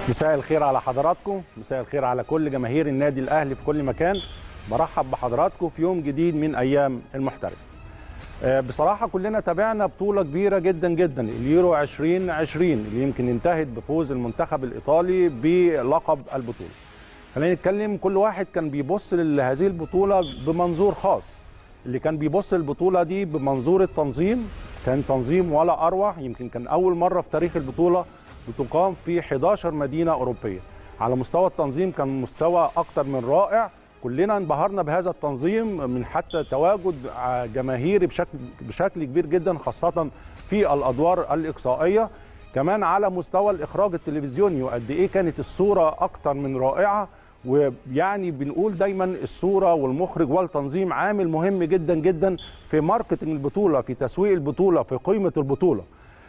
مساء الخير على حضراتكم مساء الخير على كل جماهير النادي الاهلي في كل مكان برحب بحضراتكم في يوم جديد من ايام المحترف آه، بصراحه كلنا تابعنا بطوله كبيره جدا جدا اليورو 2020 اللي يمكن انتهت بفوز المنتخب الايطالي بلقب البطوله خلينا نتكلم كل واحد كان بيبص لهذه البطوله بمنظور خاص اللي كان بيبص البطوله دي بمنظور التنظيم كان تنظيم ولا اروع يمكن كان اول مره في تاريخ البطوله بتقام في 11 مدينه اوروبيه على مستوى التنظيم كان مستوى اكتر من رائع كلنا انبهرنا بهذا التنظيم من حتى تواجد جماهيري بشكل بشكل كبير جدا خاصه في الادوار الاقصائيه كمان على مستوى الاخراج التلفزيوني وقد ايه كانت الصوره اكتر من رائعه ويعني بنقول دايما الصوره والمخرج والتنظيم عامل مهم جدا جدا في ماركتنج البطوله في تسويق البطوله في قيمه البطوله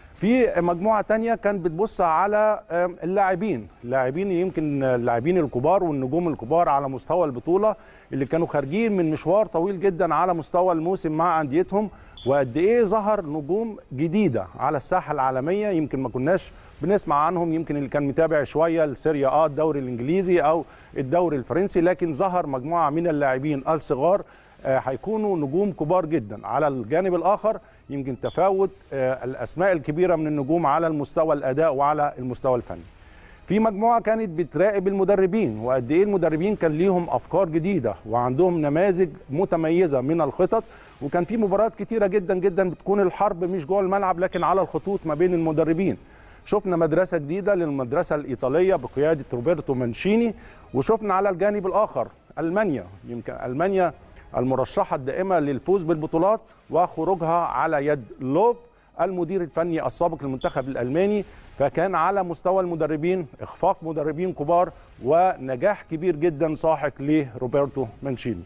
في مجموعه تانية كانت بتبص على اللاعبين اللاعبين يمكن اللاعبين الكبار والنجوم الكبار على مستوى البطوله اللي كانوا خارجين من مشوار طويل جدا على مستوى الموسم مع انديتهم وقد ايه ظهر نجوم جديده على الساحه العالميه يمكن ما كناش بنسمع عنهم يمكن اللي كان متابع شويه السيريا اه الدوري الانجليزي او الدوري الفرنسي لكن ظهر مجموعه من اللاعبين الصغار هيكونوا نجوم كبار جدا على الجانب الاخر يمكن تفاوت الاسماء الكبيره من النجوم على المستوى الاداء وعلى المستوى الفني في مجموعه كانت بتراقب المدربين وقد ايه المدربين كان ليهم افكار جديده وعندهم نماذج متميزه من الخطط وكان في مباريات كتيره جدا جدا بتكون الحرب مش جوه الملعب لكن على الخطوط ما بين المدربين شفنا مدرسه جديده للمدرسه الايطاليه بقياده روبرتو مانشيني وشفنا على الجانب الاخر المانيا يمكن المانيا المرشحه الدائمه للفوز بالبطولات وخروجها على يد لوف المدير الفني السابق للمنتخب الالماني فكان على مستوى المدربين اخفاق مدربين كبار ونجاح كبير جدا ساحق لروبرتو مانشيني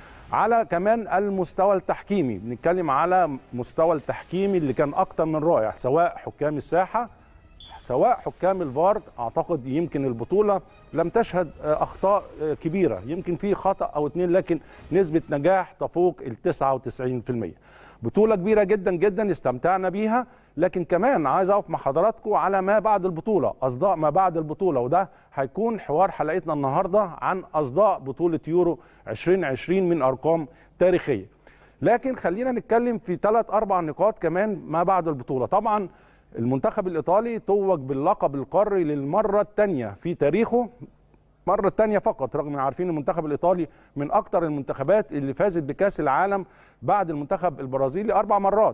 على كمان المستوى التحكيمي بنتكلم على مستوى التحكيمي اللي كان اكتر من رائع سواء حكام الساحه سواء حكام الفار اعتقد يمكن البطوله لم تشهد اخطاء كبيره يمكن في خطا او اتنين لكن نسبه نجاح تفوق ال 99% بطوله كبيره جدا جدا استمتعنا بيها لكن كمان عايز اقف مع حضراتكم على ما بعد البطوله اصداء ما بعد البطوله وده هيكون حوار حلقتنا النهارده عن اصداء بطوله يورو 2020 من ارقام تاريخيه لكن خلينا نتكلم في ثلاث اربع نقاط كمان ما بعد البطوله طبعا المنتخب الايطالي توج باللقب القاري للمره الثانيه في تاريخه مرة تانية فقط رغم ان عارفين المنتخب الايطالي من اكثر المنتخبات اللي فازت بكاس العالم بعد المنتخب البرازيلي اربع مرات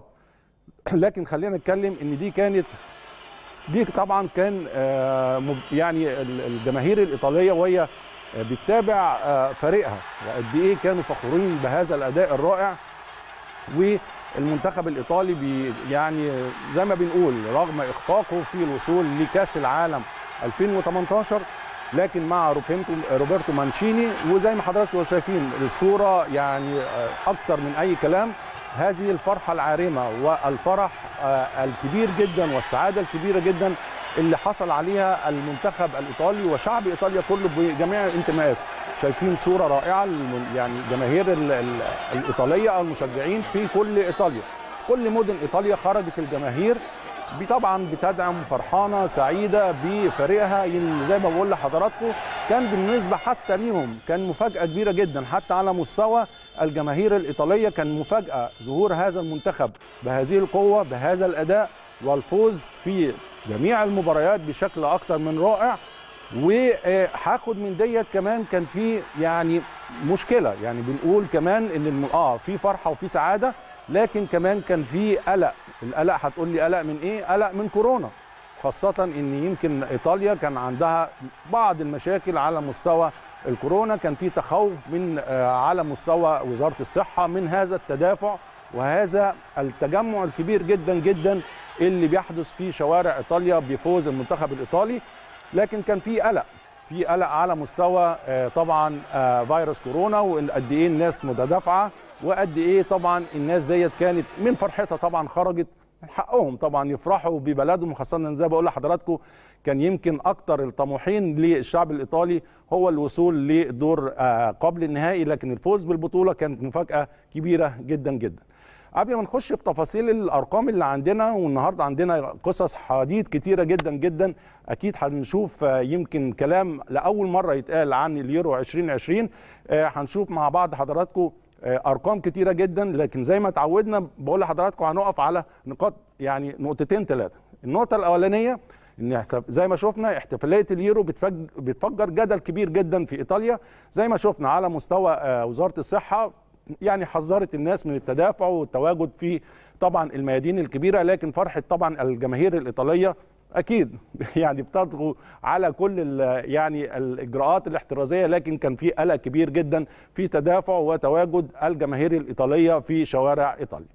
لكن خلينا نتكلم ان دي كانت دي طبعا كان يعني الجماهير الايطاليه وهي بتتابع فريقها وقد ايه كانوا فخورين بهذا الاداء الرائع والمنتخب الايطالي بي يعني زي ما بنقول رغم اخفاقه في الوصول لكاس العالم 2018 لكن مع روبرتو مانشيني وزي ما حضراتكم شايفين الصوره يعني اكتر من اي كلام هذه الفرحه العارمه والفرح الكبير جدا والسعاده الكبيره جدا اللي حصل عليها المنتخب الايطالي وشعب ايطاليا كله بجميع الانتماءات شايفين صوره رائعه يعني جماهير الايطاليه او المشجعين في كل ايطاليا كل مدن ايطاليا خرجت الجماهير طبعا بتدعم فرحانه سعيده بفريقها زي ما بقول لحضراتكم كان بالنسبه حتى ليهم كان مفاجاه كبيره جدا حتى على مستوى الجماهير الايطاليه كان مفاجاه ظهور هذا المنتخب بهذه القوه بهذا الاداء والفوز في جميع المباريات بشكل اكتر من رائع وهاخد من ديت كمان كان في يعني مشكله يعني بنقول كمان ان اه في فرحه وفي سعاده لكن كمان كان في قلق القلق هتقول لي قلق من ايه قلق من كورونا خاصة ان يمكن ايطاليا كان عندها بعض المشاكل على مستوى الكورونا كان في تخوف من على مستوى وزارة الصحة من هذا التدافع وهذا التجمع الكبير جدا جدا اللي بيحدث في شوارع ايطاليا بفوز المنتخب الايطالي لكن كان في قلق في قلق على مستوى طبعا فيروس كورونا وقد ايه الناس متدافعه وقد ايه طبعا الناس ديت كانت من فرحتها طبعا خرجت من حقهم طبعا يفرحوا ببلدهم خاصه زي ما بقول لحضراتكم كان يمكن اكتر الطموحين للشعب الايطالي هو الوصول لدور قبل النهائي لكن الفوز بالبطوله كانت مفاجاه كبيره جدا جدا قبل ما نخش في تفاصيل الارقام اللي عندنا والنهارده عندنا قصص حديد كتيره جدا جدا اكيد هنشوف يمكن كلام لاول مره يتقال عن اليورو 2020 هنشوف مع بعض حضراتكم ارقام كتيره جدا لكن زي ما اتعودنا بقول لحضراتكم هنقف على نقاط يعني نقطتين ثلاثه النقطه الاولانيه ان زي ما شفنا احتفاليه اليورو بتفجر جدل كبير جدا في ايطاليا زي ما شفنا على مستوى وزاره الصحه يعني حذرت الناس من التدافع والتواجد في طبعا الميادين الكبيره لكن فرحه طبعا الجماهير الايطاليه اكيد يعني بتطغوا على كل يعني الاجراءات الاحترازيه لكن كان في قلق كبير جدا في تدافع وتواجد الجماهير الايطاليه في شوارع ايطاليا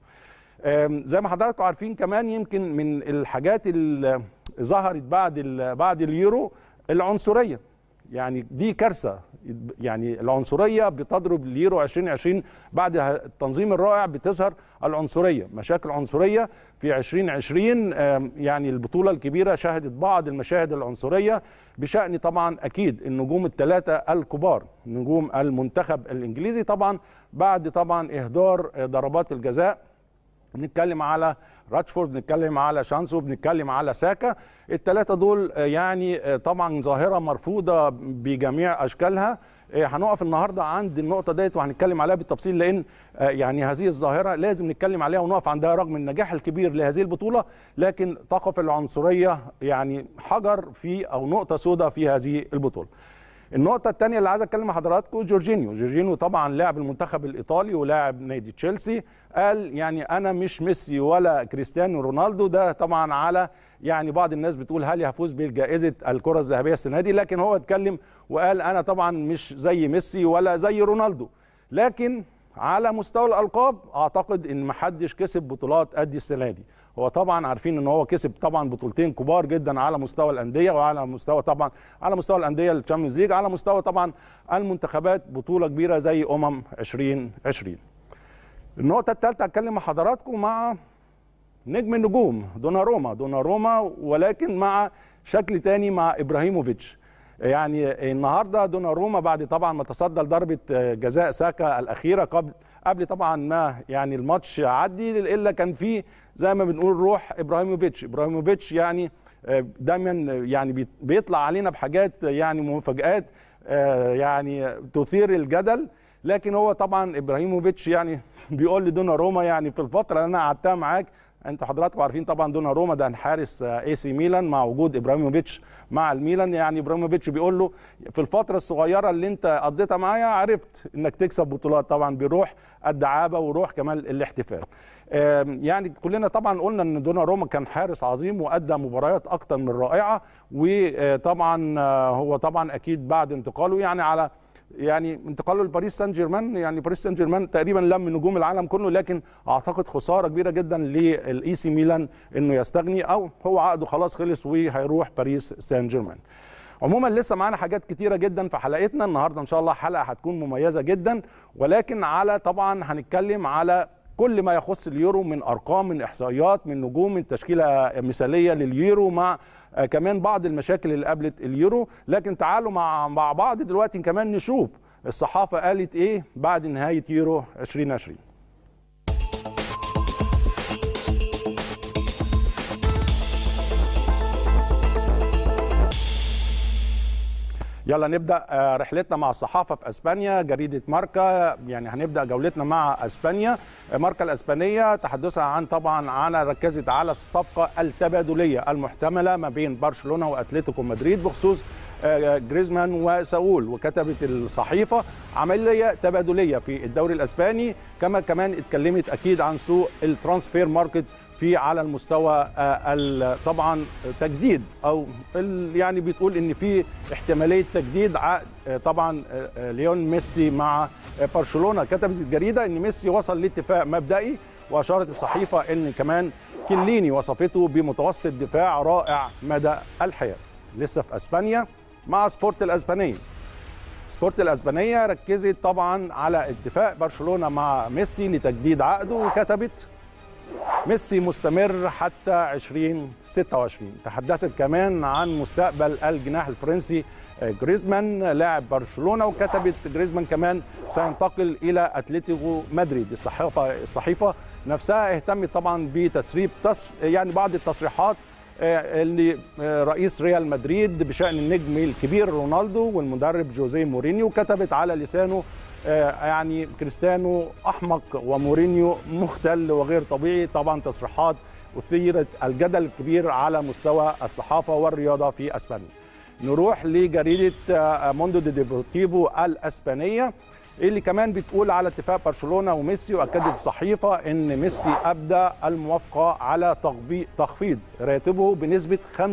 زي ما حضراتكم عارفين كمان يمكن من الحاجات اللي ظهرت بعد بعد اليورو العنصريه يعني دي كارثه يعني العنصريه بتضرب اليورو 2020 بعد التنظيم الرائع بتظهر العنصريه مشاكل عنصريه في 2020 يعني البطوله الكبيره شهدت بعض المشاهد العنصريه بشان طبعا اكيد النجوم الثلاثه الكبار نجوم المنتخب الانجليزي طبعا بعد طبعا اهدار ضربات الجزاء بنتكلم على راتشفورد بنتكلم على شانسو بنتكلم على ساكا الثلاثه دول يعني طبعا ظاهره مرفوضه بجميع اشكالها هنقف النهارده عند النقطه ديت وهنتكلم عليها بالتفصيل لان يعني هذه الظاهره لازم نتكلم عليها ونقف عندها رغم النجاح الكبير لهذه البطوله لكن تقف العنصريه يعني حجر في او نقطه سوداء في هذه البطوله النقطة الثانية اللي عايز اتكلم مع حضراتكم جورجينيو، جورجينيو طبعا لاعب المنتخب الايطالي ولاعب نادي تشيلسي، قال يعني انا مش ميسي ولا كريستيانو رونالدو ده طبعا على يعني بعض الناس بتقول هل يفوز بالجائزة الكرة الذهبية السنة دي، لكن هو اتكلم وقال انا طبعا مش زي ميسي ولا زي رونالدو، لكن على مستوى الالقاب اعتقد ان محدش كسب بطولات قد السنه دي هو طبعا عارفين ان هو كسب طبعا بطولتين كبار جدا على مستوى الانديه وعلى مستوى طبعا على مستوى الانديه الشامبيونز ليج على مستوى طبعا المنتخبات بطوله كبيره زي امم 2020 النقطه الثالثه هتكلم مع حضراتكم مع نجم النجوم دوناروما دوناروما ولكن مع شكل تاني مع ابراهيموفيتش يعني النهارده دوناروما بعد طبعا ما تصدى لضربه جزاء ساكا الاخيره قبل قبل طبعا ما يعني الماتش عدي الا كان في زي ما بنقول روح ابراهيموفيتش ابراهيموفيتش يعني دايما يعني بيطلع علينا بحاجات يعني مفاجات يعني تثير الجدل لكن هو طبعا ابراهيموفيتش يعني بيقول لدوناروما يعني في الفتره اللي انا قعدتها معاك انتوا حضراتكم عارفين طبعا دوناروما ده حارس اي سي ميلان مع وجود ابراهيموفيتش مع الميلان يعني ابراهيموفيتش بيقول له في الفتره الصغيره اللي انت قضيتها معايا عرفت انك تكسب بطولات طبعا بروح الدعابه وروح كمان الاحتفال يعني كلنا طبعا قلنا ان دوناروما كان حارس عظيم وادى مباريات اكتر من رائعه وطبعا هو طبعا اكيد بعد انتقاله يعني على يعني انتقاله لباريس سان جيرمان يعني باريس سان جيرمان تقريبا لم نجوم العالم كله لكن اعتقد خساره كبيره جدا للاي سي ميلان انه يستغني او هو عقده خلاص خلص وهيروح باريس سان جيرمان عموما لسه معانا حاجات كتيره جدا في حلقتنا النهارده ان شاء الله حلقه هتكون مميزه جدا ولكن على طبعا هنتكلم على كل ما يخص اليورو من ارقام من احصائيات من نجوم من تشكيله مثاليه لليورو مع كمان بعض المشاكل اللي قابلت اليورو لكن تعالوا مع مع بعض دلوقتي كمان نشوف الصحافه قالت ايه بعد نهايه يورو 2020 يلا نبدا رحلتنا مع الصحافه في اسبانيا جريده ماركا يعني هنبدا جولتنا مع اسبانيا ماركا الاسبانيه تحدثها عن طبعا عن ركزت على الصفقه التبادليه المحتمله ما بين برشلونه واتلتيكو مدريد بخصوص جريزمان وساول وكتبت الصحيفه عمليه تبادليه في الدوري الاسباني كما كمان اتكلمت اكيد عن سوق الترانسفير ماركت في على المستوى طبعا تجديد او يعني بتقول ان في احتماليه تجديد عقد طبعا ليون ميسي مع برشلونه كتبت الجريده ان ميسي وصل لاتفاق مبدئي واشارت الصحيفه ان كمان كليني وصفته بمتوسط دفاع رائع مدى الحياه لسه في اسبانيا مع سبورت الاسبانيه سبورت الاسبانيه ركزت طبعا على اتفاق برشلونه مع ميسي لتجديد عقده وكتبت ميسي مستمر حتى 2026 تحدثت كمان عن مستقبل الجناح الفرنسي جريزمان لاعب برشلونه وكتبت جريزمان كمان سينتقل الى اتلتيكو مدريد الصحيفه الصحيفه نفسها اهتمت طبعا بتسريب تص... يعني بعض التصريحات آه، اللي آه، رئيس ريال مدريد بشان النجم الكبير رونالدو والمدرب جوزيه مورينيو كتبت على لسانه آه، يعني كريستيانو احمق ومورينيو مختل وغير طبيعي طبعا تصريحات اثيرت الجدل الكبير على مستوى الصحافه والرياضه في اسبانيا. نروح لجريده آه، موندو دي ديبورتيفو الاسبانيه اللي كمان بتقول على اتفاق برشلونه وميسي واكدت الصحيفه ان ميسي ابدى الموافقه على تخبي- تخفيض راتبه بنسبه 50%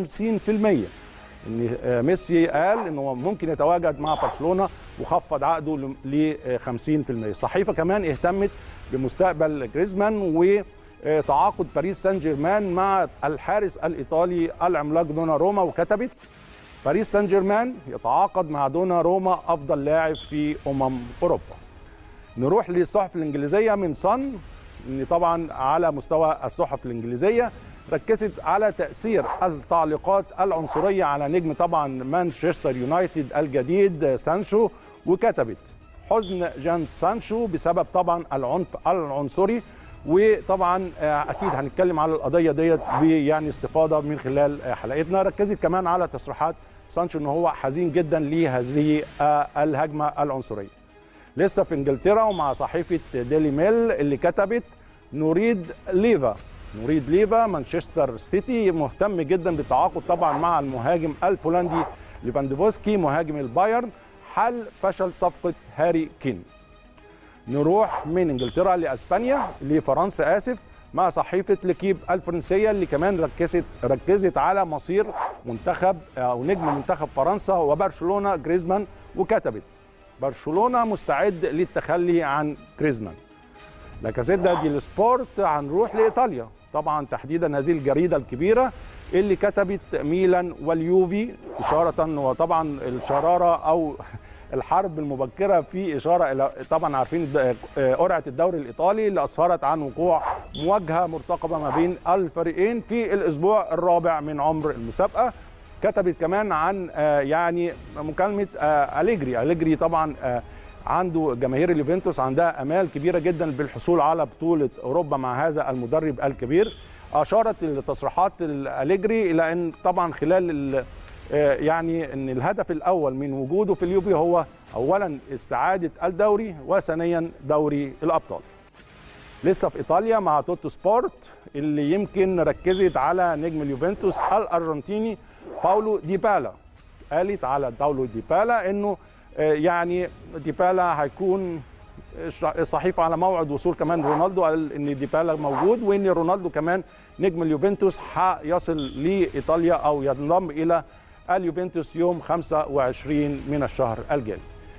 ان آه، ميسي قال انه ممكن يتواجد مع برشلونه وخفض عقده ل 50% الصحيفه كمان اهتمت بمستقبل جريزمان وتعاقد باريس سان جيرمان مع الحارس الايطالي العملاق دوناروما وكتبت باريس سان جيرمان يتعاقد مع دونا روما افضل لاعب في امم اوروبا نروح للصحف الانجليزيه من صن ان طبعا على مستوى الصحف الانجليزيه ركزت على تاثير التعليقات العنصريه على نجم طبعا مانشستر يونايتد الجديد سانشو وكتبت حزن جان سانشو بسبب طبعا العنف العنصري وطبعا آه، اكيد هنتكلم على القضيه ديت يعني استفاضه من خلال آه، حلقتنا ركزت كمان على تصريحات سانشو ان هو حزين جدا لهذه آه، الهجمه العنصريه لسه في انجلترا ومع صحيفه ديلي ميل اللي كتبت نريد ليفا نريد ليفا مانشستر سيتي مهتم جدا بالتعاقد طبعا مع المهاجم البولندي ليفاندوفسكي مهاجم البايرن حل فشل صفقه هاري كين نروح من انجلترا لاسبانيا لفرنسا اسف مع صحيفه لكيب الفرنسيه اللي كمان ركزت ركزت على مصير منتخب او نجم منتخب فرنسا وبرشلونه جريزمان وكتبت برشلونه مستعد للتخلي عن جريزمان لاكازيتا دي السبورت هنروح لايطاليا طبعا تحديدا هذه الجريده الكبيره اللي كتبت ميلان واليوفي اشاره وطبعا الشراره او الحرب المبكره في اشاره الى طبعا عارفين الد- قرعه الدوري الايطالي اللي اسفرت عن وقوع مواجهه مرتقبه ما بين الفريقين في الاسبوع الرابع من عمر المسابقه كتبت كمان عن آه، يعني مكالمه آه، اليجري اليجري طبعا آه، عنده جماهير اليوفنتوس عندها امال كبيره جدا بالحصول على بطوله اوروبا مع هذا المدرب الكبير اشارت التصريحات الاليجري الى ان طبعا خلال ال- آه، يعني ان الهدف الاول من وجوده في اليوفي هو اولا استعاده الدوري وثانيا دوري الابطال لسه في ايطاليا مع توتو سبورت اللي يمكن ركزت على نجم اليوفنتوس الارجنتيني باولو ديبالا قالت على باولو ديبالا انه آه، يعني ديبالا هيكون صحيفه على موعد وصول كمان رونالدو قال ان ديبالا موجود وان رونالدو كمان نجم اليوفنتوس هيصل لايطاليا او ينضم الى اليوفنتوس يوم 25 من الشهر الجاري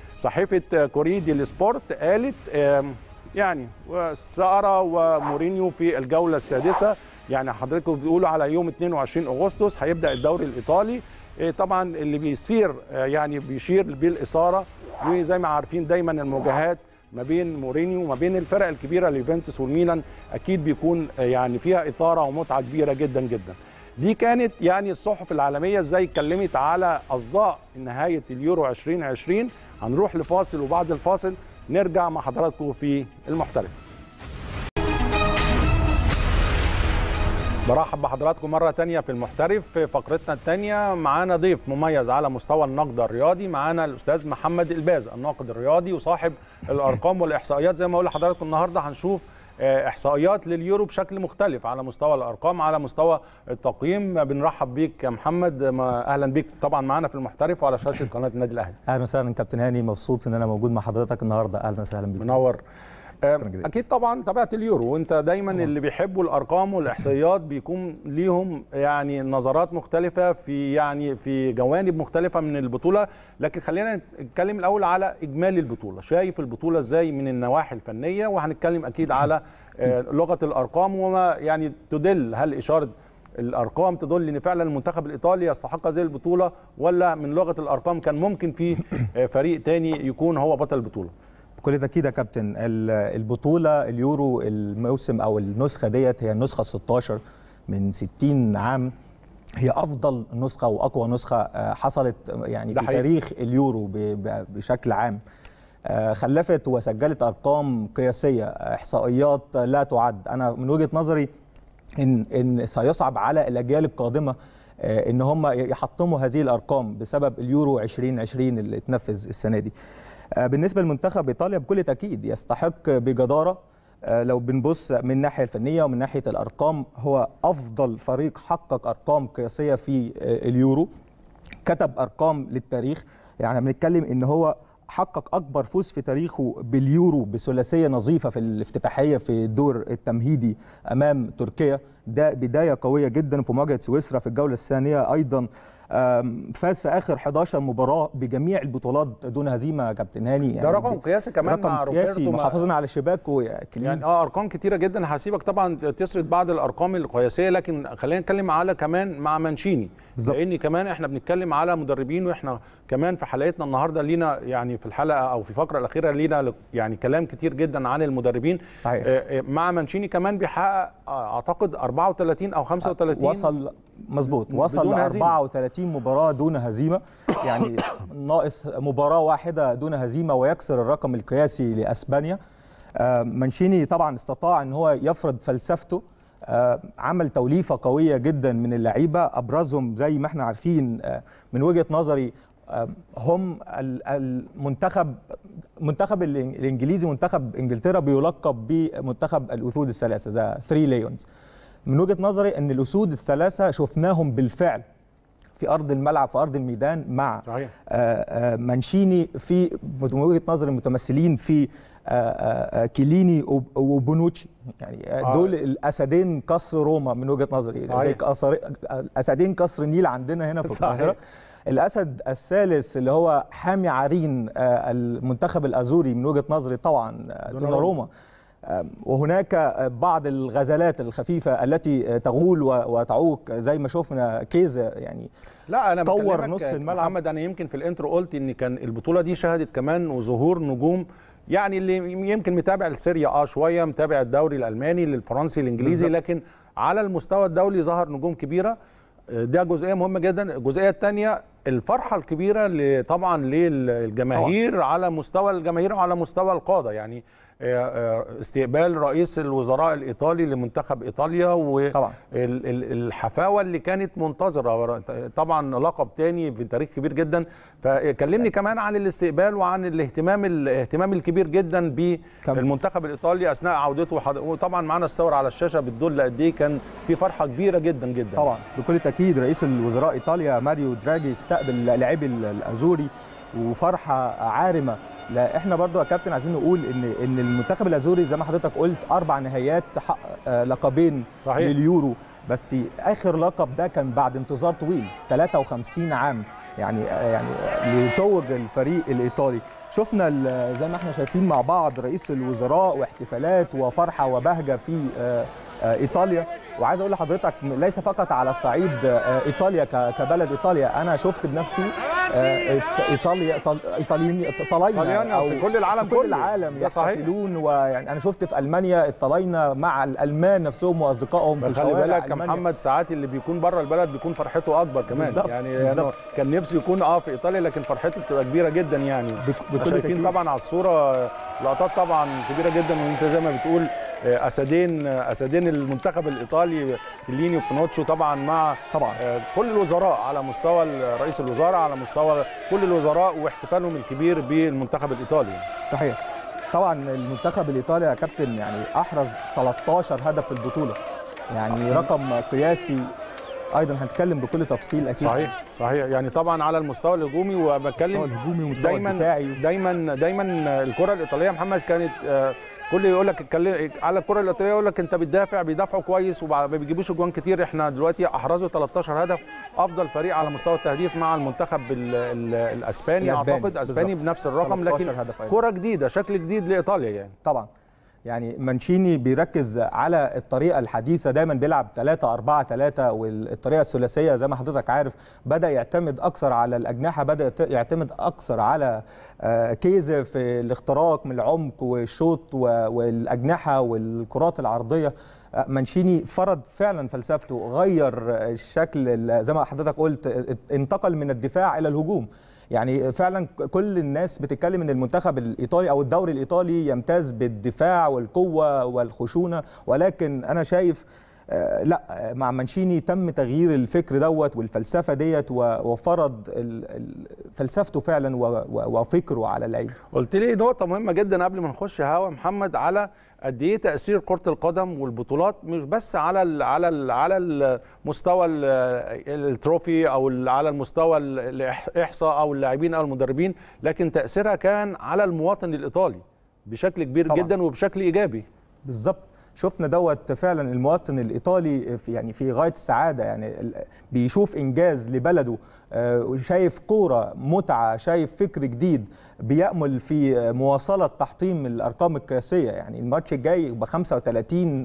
صحيفه كوريدي للسبورت قالت آم، يعني سارة ومورينيو في الجولة السادسة يعني حضراتكم بتقولوا على يوم 22 أغسطس هيبدأ الدوري الإيطالي إيه طبعا اللي بيصير آه، يعني بيشير بالإثارة وزي ما عارفين دايما المواجهات ما بين مورينيو وما بين الفرق الكبيرة اليوفنتوس والميلان أكيد بيكون آه، يعني فيها إثارة ومتعة كبيرة جدا جدا دي كانت يعني الصحف العالمية ازاي اتكلمت على أصداء نهاية اليورو 2020 هنروح لفاصل وبعد الفاصل نرجع مع حضراتكم في المحترف برحب بحضراتكم مرة تانية في المحترف في فقرتنا التانية معانا ضيف مميز على مستوى النقد الرياضي معانا الأستاذ محمد الباز الناقد الرياضي وصاحب الأرقام والإحصائيات زي ما أقول لحضراتكم النهاردة هنشوف آه، إحصائيات لليورو بشكل مختلف على مستوى الأرقام على مستوى التقييم بنرحب بيك يا محمد ما- أهلا بيك طبعا معانا في المحترف وعلى شاشة قناة النادي الأهلي اهلا وسهلا كابتن هاني مبسوط ان انا موجود مع حضرتك النهارده اهلا وسهلا بيك منور آه، جزيلا. اكيد طبعا تابعت اليورو وانت دايما اللي بيحبوا الارقام والاحصائيات بيكون ليهم يعني نظرات مختلفه في يعني في جوانب مختلفه من البطوله لكن خلينا نتكلم الاول على اجمالي البطوله شايف البطوله ازاي من النواحي الفنيه وهنتكلم اكيد على آه، لغه الارقام وما يعني تدل هل اشاره الارقام تدل ان فعلا المنتخب الايطالي يستحق هذه البطوله ولا من لغه الارقام كان ممكن في آه، فريق تاني يكون هو بطل البطوله بكل تاكيد يا كابتن ال- البطوله اليورو الموسم او النسخه ديت هي النسخه 16 من 60 عام هي افضل نسخه واقوى نسخه آه، حصلت يعني ده في حقيقي. تاريخ اليورو ب- ب- بشكل عام آه، خلفت وسجلت ارقام قياسيه احصائيات لا تعد انا من وجهه نظري ان ان سيصعب على الاجيال القادمه آه، ان هم يحطموا هذه الارقام بسبب اليورو 2020 اللي اتنفذ السنه دي آه، بالنسبه لمنتخب ايطاليا بكل تاكيد يستحق بجداره آه، لو بنبص من الناحيه الفنيه ومن ناحيه الارقام هو افضل فريق حقق ارقام قياسيه في آه، اليورو كتب ارقام للتاريخ يعني بنتكلم ان هو حقق اكبر فوز في تاريخه باليورو بثلاثيه نظيفه في الافتتاحيه في الدور التمهيدي امام تركيا ده بدايه قويه جدا في مواجهه سويسرا في الجوله الثانيه ايضا آم، فاز في اخر 11 مباراه بجميع البطولات دون هزيمه يا كابتن هاني ده رقم قياسي كمان رقم مع قياسي روبرتو مع- محافظا على شباكه يا كليم يعني اه ارقام كتيره جدا هسيبك طبعا تسرد بعض الارقام القياسيه لكن خلينا نتكلم على كمان مع مانشيني بالظبط. لان كمان احنا بنتكلم على مدربين واحنا كمان في حلقتنا النهارده لينا يعني في الحلقه او في الفقره الاخيره لينا ل- يعني كلام كتير جدا عن المدربين صحيح. آه، آه، مع مانشيني كمان بيحقق آه، اعتقد 34 او 35 وصل مظبوط وصل بدون ل هزيمة. 34 مباراه دون هزيمه يعني ناقص مباراه واحده دون هزيمه ويكسر الرقم القياسي لاسبانيا آه، مانشيني طبعا استطاع ان هو يفرض فلسفته آه، عمل توليفه قويه جدا من اللعيبه ابرزهم زي ما احنا عارفين آه، من وجهه نظري آه، هم ال- المنتخب منتخب الإن- الانجليزي منتخب انجلترا بيلقب بمنتخب الاسود الثلاثه ذا ثري ليونز من وجهه نظري ان الاسود الثلاثه شفناهم بالفعل في ارض الملعب في ارض الميدان مع صحيح. آه، آه، مانشيني في من وجهه نظري المتمثلين في آه، آه، آه، كيليني وب- وبونوتشي يعني آه، آه. دول الاسدين كسر روما من وجهه نظري صحيح. زي كأسر- اسدين كسر النيل عندنا هنا في صحيح. القاهره الاسد الثالث اللي هو حامي عرين آه، المنتخب الازوري من وجهه نظري طبعا آه، دوناروما. دوناروما آم، وهناك آه، بعض الغزلات الخفيفه التي آه، تغول و- وتعوق زي ما شفنا كيزا يعني لا انا طور بكلمك نص الملعب. محمد انا يمكن في الانترو قلت ان كان البطوله دي شهدت كمان ظهور نجوم يعني اللي يمكن متابع السيريا اه شويه متابع الدوري الالماني الفرنسي الانجليزي بالظبط. لكن على المستوى الدولي ظهر نجوم كبيره آه، ده جزئيه مهمه جدا الجزئيه الثانيه الفرحه الكبيره ل- طبعا للجماهير على مستوى الجماهير وعلى مستوى القاده يعني آه، آه، استقبال رئيس الوزراء الايطالي لمنتخب ايطاليا طبعا. والحفاوه اللي كانت منتظره طبعا لقب تاني في تاريخ كبير جدا فكلمني كمان عن الاستقبال وعن الاهتمام الاهتمام الكبير جدا بالمنتخب الايطالي اثناء عودته وحض- وطبعا معانا الصور على الشاشه بتدل قد ايه كان في فرحه كبيره جدا جدا طبعا بكل تاكيد رئيس الوزراء ايطاليا ماريو دراجي استقبل لاعبي الازوري وفرحه عارمه لا احنا برضو يا كابتن عايزين نقول ان ان المنتخب الازوري زي ما حضرتك قلت اربع نهائيات حقق آه، لقبين صحيح. لليورو بس اخر لقب ده كان بعد انتظار طويل 53 عام يعني آه، يعني ليتوج الفريق الايطالي شفنا ال- زي ما احنا شايفين مع بعض رئيس الوزراء واحتفالات وفرحه وبهجه في آه، آه، ايطاليا وعايز اقول لحضرتك ليس فقط على صعيد آه، ايطاليا ك- كبلد ايطاليا انا شفت بنفسي آه، إيط- ايطاليا إيطال- ايطاليين طليانة طلاينه او في كل العالم في كل كله. العالم ده صحيح. يحتفلون ويعني انا شفت في المانيا الطلاينه مع الالمان نفسهم واصدقائهم في خلي شوارع بالك يا ألمانيا. محمد ساعات اللي بيكون بره البلد بيكون فرحته اكبر كمان بالظبط، يعني بالظبط. أنا كان نفسي يكون اه في ايطاليا لكن فرحته بتبقى كبيره جدا يعني بك- احنا بكل شايفين تأكيد. طبعا على الصوره لقطات طبعا كبيره جدا وانت زي ما بتقول آه، اسدين آه، اسدين المنتخب الايطالي كليني وبنوتشو طبعا مع طبعا آه، كل الوزراء على مستوى رئيس الوزراء على مستوى كل الوزراء واحتفالهم الكبير بالمنتخب الايطالي صحيح طبعا المنتخب الايطالي يا كابتن يعني احرز 13 هدف في البطوله يعني رقم قياسي ايضا هنتكلم بكل تفصيل اكيد صحيح صحيح يعني طبعا على المستوى الهجومي وبتكلم المستوى الهجومي والمستوى دايما الدفاعي دايما دايما الكره الايطاليه يا محمد كانت آه، كل يقول لك اتكلم على الكره الايطاليه يقول لك انت بتدافع بيدافعوا كويس وما بيجيبوش اجوان كتير احنا دلوقتي احرزوا 13 هدف افضل فريق على مستوى التهديف مع المنتخب ال ال الاسباني الأسباني، اعتقد اسباني بالظبط. بنفس الرقم لكن 13 هدف أيضا. كره جديده شكل جديد لايطاليا يعني طبعا يعني مانشيني بيركز على الطريقه الحديثه دايما بيلعب 3 4 3 والطريقه الثلاثيه زي ما حضرتك عارف بدا يعتمد اكثر على الاجنحه بدا يت- يعتمد اكثر على آه، كيزه في الاختراق من العمق والشوط و- والاجنحه والكرات العرضيه آه، مانشيني فرض فعلا فلسفته غير الشكل ال- زي ما حضرتك قلت ات- انتقل من الدفاع الى الهجوم يعني فعلا كل الناس بتتكلم ان المنتخب الايطالي او الدوري الايطالي يمتاز بالدفاع والقوه والخشونه ولكن انا شايف آه، لا مع مانشيني تم تغيير الفكر دوت والفلسفه ديت و- وفرض ال- ال- فلسفته فعلا و- و- وفكره على اللعيبه قلت لي نقطة مهمة جدا قبل ما نخش هوا محمد على قد ايه تأثير كرة القدم والبطولات مش بس على ال على ال على المستوى ال- التروفي او ال- على المستوى ال- الاحصاء او اللاعبين او المدربين لكن تأثيرها كان على المواطن الإيطالي بشكل كبير طبعاً. جدا وبشكل إيجابي بالظبط شفنا دوت فعلا المواطن الايطالي في يعني في غايه السعاده يعني ال- بيشوف انجاز لبلده آه، وشايف كوره متعه شايف فكر جديد بيامل في آه، مواصله تحطيم الارقام القياسيه يعني الماتش الجاي يبقى 35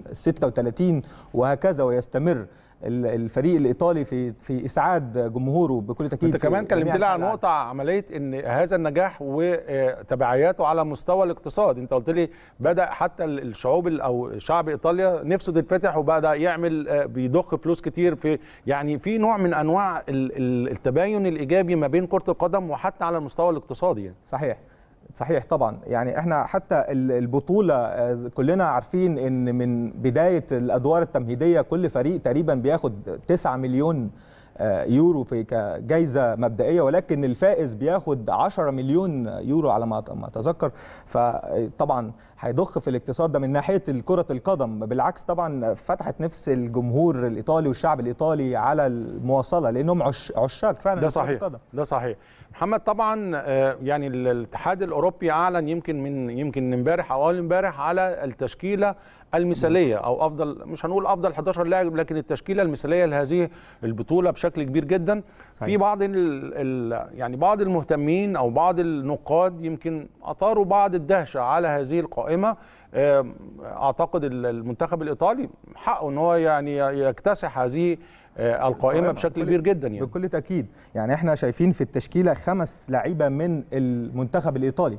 36 وهكذا ويستمر ال- الفريق الايطالي في في اسعاد جمهوره بكل تاكيد انت في كمان جميع كلمت لي عن أنحاء نقطه عمليه ان هذا النجاح وتبعياته على مستوى الاقتصاد انت قلت لي بدا حتى الشعوب ال- او شعب ايطاليا نفسه تتفتح وبدا يعمل آه، بيضخ فلوس كتير في يعني في نوع من انواع ال- ال- التباين الايجابي ما بين كره القدم وحتى على المستوى الاقتصادي يعني. صحيح صحيح طبعا يعني احنا حتى ال- البطوله آه، كلنا عارفين ان من بدايه الادوار التمهيديه كل فريق تقريبا بياخد 9 مليون آه، يورو في كجائزه مبدئيه ولكن الفائز بياخد 10 مليون يورو على ما ما اتذكر فطبعا هيضخ في الاقتصاد ده من ناحيه كره القدم بالعكس طبعا فتحت نفس الجمهور الايطالي والشعب الايطالي على المواصله لانهم عش عشاق فعلا ده لكرة صحيح القدم. ده صحيح محمد طبعا آه، يعني ال- الاتحاد الاوروبي اعلن يمكن من يمكن امبارح او اول امبارح على التشكيله المثاليه او افضل مش هنقول افضل 11 لاعب لكن التشكيله المثاليه لهذه البطوله بشكل كبير جدا صحيح. في بعض ال ال يعني بعض المهتمين او بعض النقاد يمكن اثاروا بعض الدهشه على هذه القائمه آه، اعتقد ال- المنتخب الايطالي حقه ان هو يعني يكتسح هذه آه، القائمه بشكل بكل- كبير جدا يعني بكل تاكيد يعني احنا شايفين في التشكيله خمس لعيبه من المنتخب الايطالي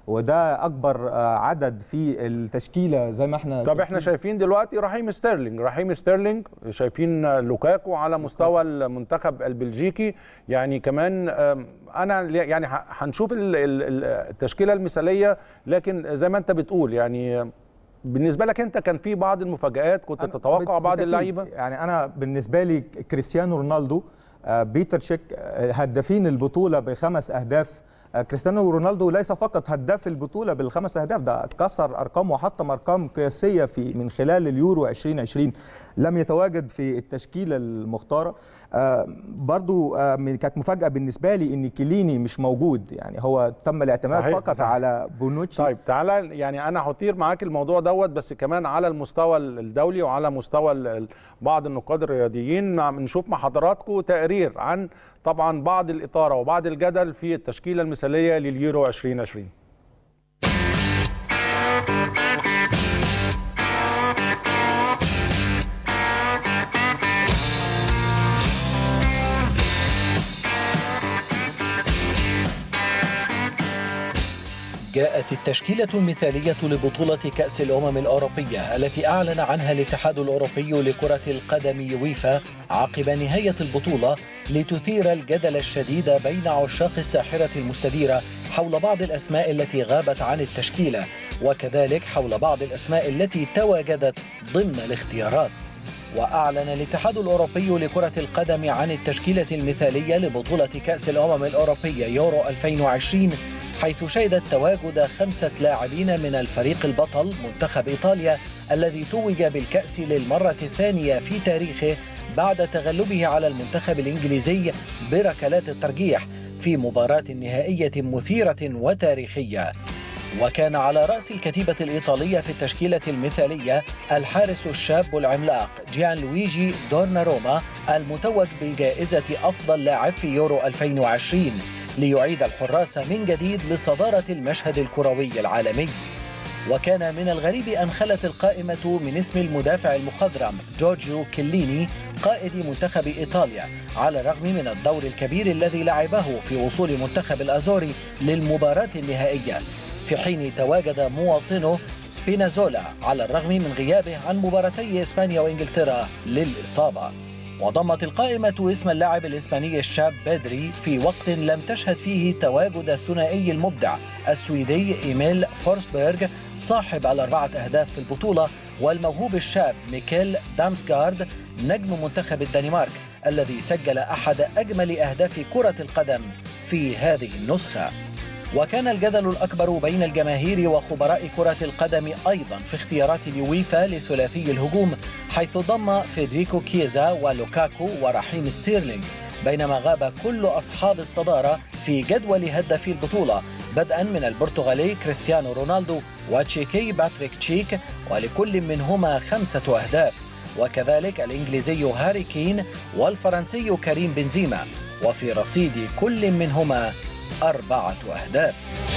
وده اكبر آه، عدد في التشكيله زي ما احنا طب احنا شايفين دلوقتي رحيم ستيرلينج رحيم ستيرلينج شايفين لوكاكو على مستوى المنتخب البلجيكي يعني كمان آم، انا ل- يعني ه- هنشوف ال- ال- التشكيله المثاليه لكن زي ما انت بتقول يعني بالنسبه لك انت كان في بعض المفاجآت كنت أنا تتوقع بت- بعض بالتأكيد. اللعيبه يعني انا بالنسبه لي كريستيانو رونالدو آه، بيتر شيك آه، هدافين البطوله بخمس اهداف آه، كريستيانو رونالدو ليس فقط هداف البطوله بالخمس اهداف ده كسر ارقام وحطم ارقام قياسيه في من خلال اليورو 2020 لم يتواجد في التشكيله المختاره آه، برضو آه، من- كانت مفاجاه بالنسبه لي ان كيليني مش موجود يعني هو تم الاعتماد صحيح، فقط صحيح. على بونوتشي طيب تعالى يعني انا هطير معاك الموضوع دوت بس كمان على المستوى الدولي وعلى مستوى ال- ال- بعض النقاد الرياضيين نعم، نشوف مع حضراتكم تقرير عن طبعا بعض الاثاره وبعض الجدل في التشكيله المثاليه لليورو 2020 جاءت التشكيلة المثالية لبطولة كأس الأمم الأوروبية التي أعلن عنها الاتحاد الأوروبي لكرة القدم يويفا عقب نهاية البطولة لتثير الجدل الشديد بين عشاق الساحرة المستديرة حول بعض الأسماء التي غابت عن التشكيلة وكذلك حول بعض الأسماء التي تواجدت ضمن الاختيارات وأعلن الاتحاد الأوروبي لكرة القدم عن التشكيلة المثالية لبطولة كأس الأمم الأوروبية يورو 2020 حيث شهدت تواجد خمسة لاعبين من الفريق البطل منتخب إيطاليا الذي توج بالكأس للمرة الثانية في تاريخه بعد تغلبه على المنتخب الإنجليزي بركلات الترجيح في مباراة نهائية مثيرة وتاريخية وكان على رأس الكتيبة الإيطالية في التشكيلة المثالية الحارس الشاب العملاق جيان لويجي دورناروما المتوج بجائزة أفضل لاعب في يورو 2020 ليعيد الحراس من جديد لصدارة المشهد الكروي العالمي وكان من الغريب أن خلت القائمة من اسم المدافع المخضرم جورجيو كيليني قائد منتخب إيطاليا على الرغم من الدور الكبير الذي لعبه في وصول منتخب الأزوري للمباراة النهائية في حين تواجد مواطنه سبينازولا على الرغم من غيابه عن مباراتي إسبانيا وإنجلترا للإصابة وضمت القائمة اسم اللاعب الإسباني الشاب بدري في وقت لم تشهد فيه تواجد الثنائي المبدع السويدي إيميل فورسبرغ صاحب الأربعة أهداف في البطولة والموهوب الشاب ميكيل دامسغارد نجم منتخب الدنمارك الذي سجل أحد أجمل أهداف كرة القدم في هذه النسخة وكان الجدل الأكبر بين الجماهير وخبراء كرة القدم أيضا في اختيارات اليويفا لثلاثي الهجوم حيث ضم فيدريكو كيزا ولوكاكو ورحيم ستيرلينج بينما غاب كل أصحاب الصدارة في جدول هدافي البطولة بدءا من البرتغالي كريستيانو رونالدو وتشيكي باتريك تشيك ولكل منهما خمسة أهداف وكذلك الإنجليزي هاري كين والفرنسي كريم بنزيما وفي رصيد كل منهما أربعة أهداف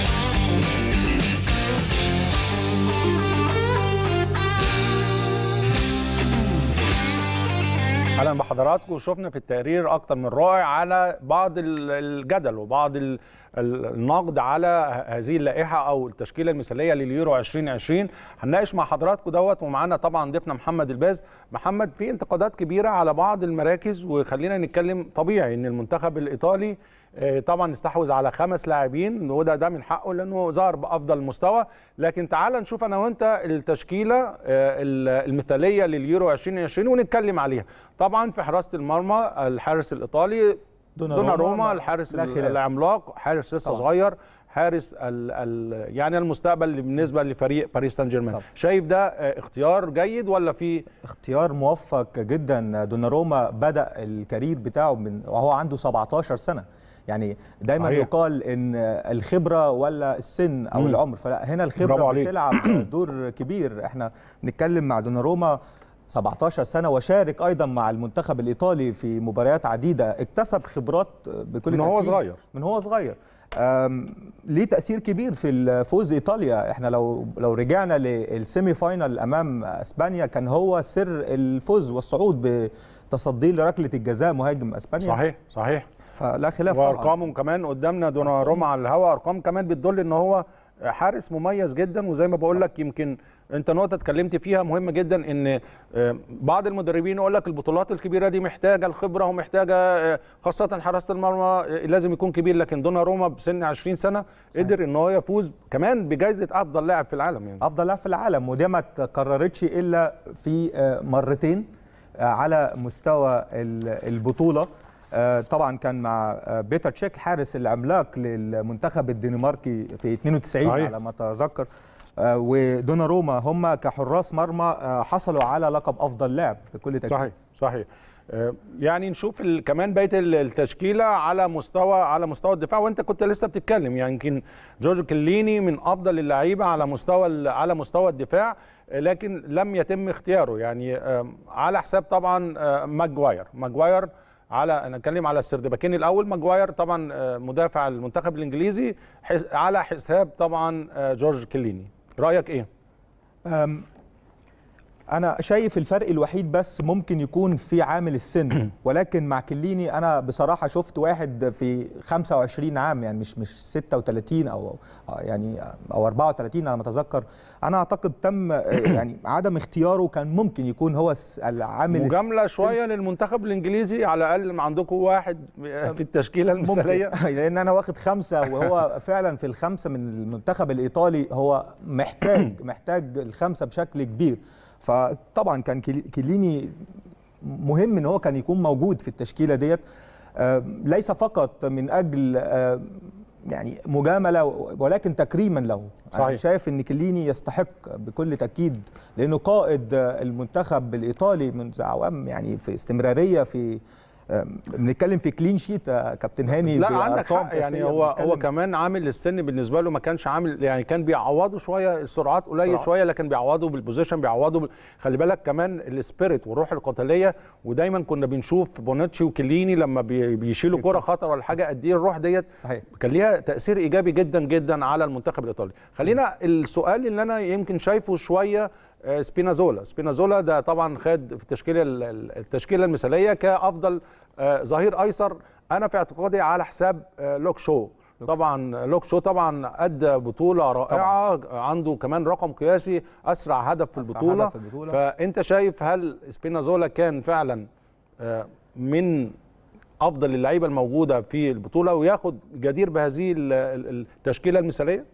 اهلا بحضراتكم وشفنا في التقرير اكتر من رائع على بعض ال- الجدل وبعض ال- ال- النقد على هذه اللائحه او التشكيله المثاليه لليورو 2020 هنناقش مع حضراتكم دوت ومعانا طبعا ضيفنا محمد الباز محمد في انتقادات كبيره على بعض المراكز وخلينا نتكلم طبيعي ان المنتخب الايطالي آه، طبعا استحوذ على خمس لاعبين وده ده من حقه لانه ظهر بافضل مستوى لكن تعال نشوف انا وانت التشكيله آه، ال- المثاليه لليورو 2020 ونتكلم عليها طبعا في حراسه المرمى الحارس الايطالي دوناروما، دوناروما الحارس لا ال- خلاف. العملاق حارس لسه طبعاً. صغير حارس ال ال يعني المستقبل بالنسبه لفريق باريس سان جيرمان طبعاً. شايف ده آه، اختيار جيد ولا في اختيار موفق جدا دوناروما بدا الكارير بتاعه من وهو عنده 17 سنه يعني دايما صحيح. يقال ان الخبره ولا السن او مم. العمر فلا هنا برافو الخبره عليك. بتلعب دور كبير احنا بنتكلم مع دوناروما 17 سنه وشارك ايضا مع المنتخب الايطالي في مباريات عديده اكتسب خبرات بكل من هو تأكيد صغير. من هو صغير أم، ليه تاثير كبير في الفوز ايطاليا احنا لو لو رجعنا للسيمي فاينال امام اسبانيا كان هو سر الفوز والصعود بتصديه لركله الجزاء مهاجم اسبانيا صحيح صحيح فلا خلاف طبعا وارقامه كمان قدامنا دوناروما على الهواء ارقام كمان بتدل ان هو حارس مميز جدا وزي ما بقول لك يمكن انت نقطه اتكلمت فيها مهمه جدا ان آه، بعض المدربين يقول لك البطولات الكبيره دي محتاجه الخبره ومحتاجه آه، خاصه حراسه المرمى آه، لازم يكون كبير لكن دوناروما بسن 20 سنه قدر ان هو يفوز كمان بجائزه افضل لاعب في العالم يعني افضل لاعب في العالم ودي ما تكررتش الا في آه، مرتين آه، على مستوى ال- البطوله آه، طبعا كان مع آه، بيتر تشيك حارس العملاق للمنتخب الدنماركي في 92 صحيح. على ما اتذكر آه، ودوناروما هم كحراس مرمى آه، حصلوا على لقب افضل لاعب بكل تاكيد صحيح صحيح آه، يعني نشوف ال- كمان بقيه ال- التشكيله على مستوى على مستوى الدفاع وانت كنت لسه بتتكلم يعني يمكن جورج كليني من افضل اللعيبه على مستوى ال- على مستوى الدفاع آه، لكن لم يتم اختياره يعني آه، على حساب طبعا آه، ماجواير ماجواير على انا اتكلم على السردباكين الاول ماجواير طبعا آه، مدافع المنتخب الانجليزي حس- على حساب طبعا آه، جورج كليني رايك ايه أم، انا شايف الفرق الوحيد بس ممكن يكون في عامل السن ولكن مع كليني انا بصراحه شفت واحد في 25 عام يعني مش مش 36 او أو يعني او 34 على ما اتذكر انا اعتقد تم آه، يعني عدم اختياره كان ممكن يكون هو الس- العامل مجامله السن. شويه للمنتخب الانجليزي على الاقل ما عندكم واحد في التشكيله المثاليه ممكن لان انا واخد خمسه وهو فعلا في الخمسه من المنتخب الايطالي هو محتاج محتاج الخمسه بشكل كبير فطبعا كان كيلي- كيليني مهم ان هو كان يكون موجود في التشكيله ديت آه، ليس فقط من اجل آه، يعني مجامله ولكن تكريما له صحيح. أنا شايف ان كيليني يستحق بكل تاكيد لانه قائد آه، المنتخب الايطالي منذ اعوام يعني في استمراريه في آه، بنتكلم في كلين شيت آه، كابتن هاني لا عندك بأرقام حق يعني قياسية، هو هو بنتكلم كمان عامل السن بالنسبه له ما كانش عامل يعني كان بيعوضه شويه السرعات قليل سرعات. شويه لكن بيعوضه بالبوزيشن بيعوضه بال... خلي بالك كمان السبيريت والروح القتاليه ودايما كنا بنشوف بوناتشي وكليني لما بي... بيشيلوا كره خطر ولا حاجه قد ايه الروح ديت صحيح كان ليها تاثير ايجابي جدا جدا على المنتخب الايطالي خلينا السؤال اللي انا يمكن شايفه شويه آه، سبينازولا سبينازولا ده طبعا خد في التشكيله ال- ال- التشكيله المثاليه كافضل آه، ظهير ايسر انا في اعتقادي على حساب آه، لوك شو طبعا لوك شو طبعا ادى بطوله رائعه عنده كمان رقم قياسي اسرع هدف في أسرع البطوله هدف في البطولة. فانت شايف هل سبينازولا كان فعلا آه، من افضل اللعيبه الموجوده في البطوله وياخد جدير بهذه ال- ال- التشكيله المثاليه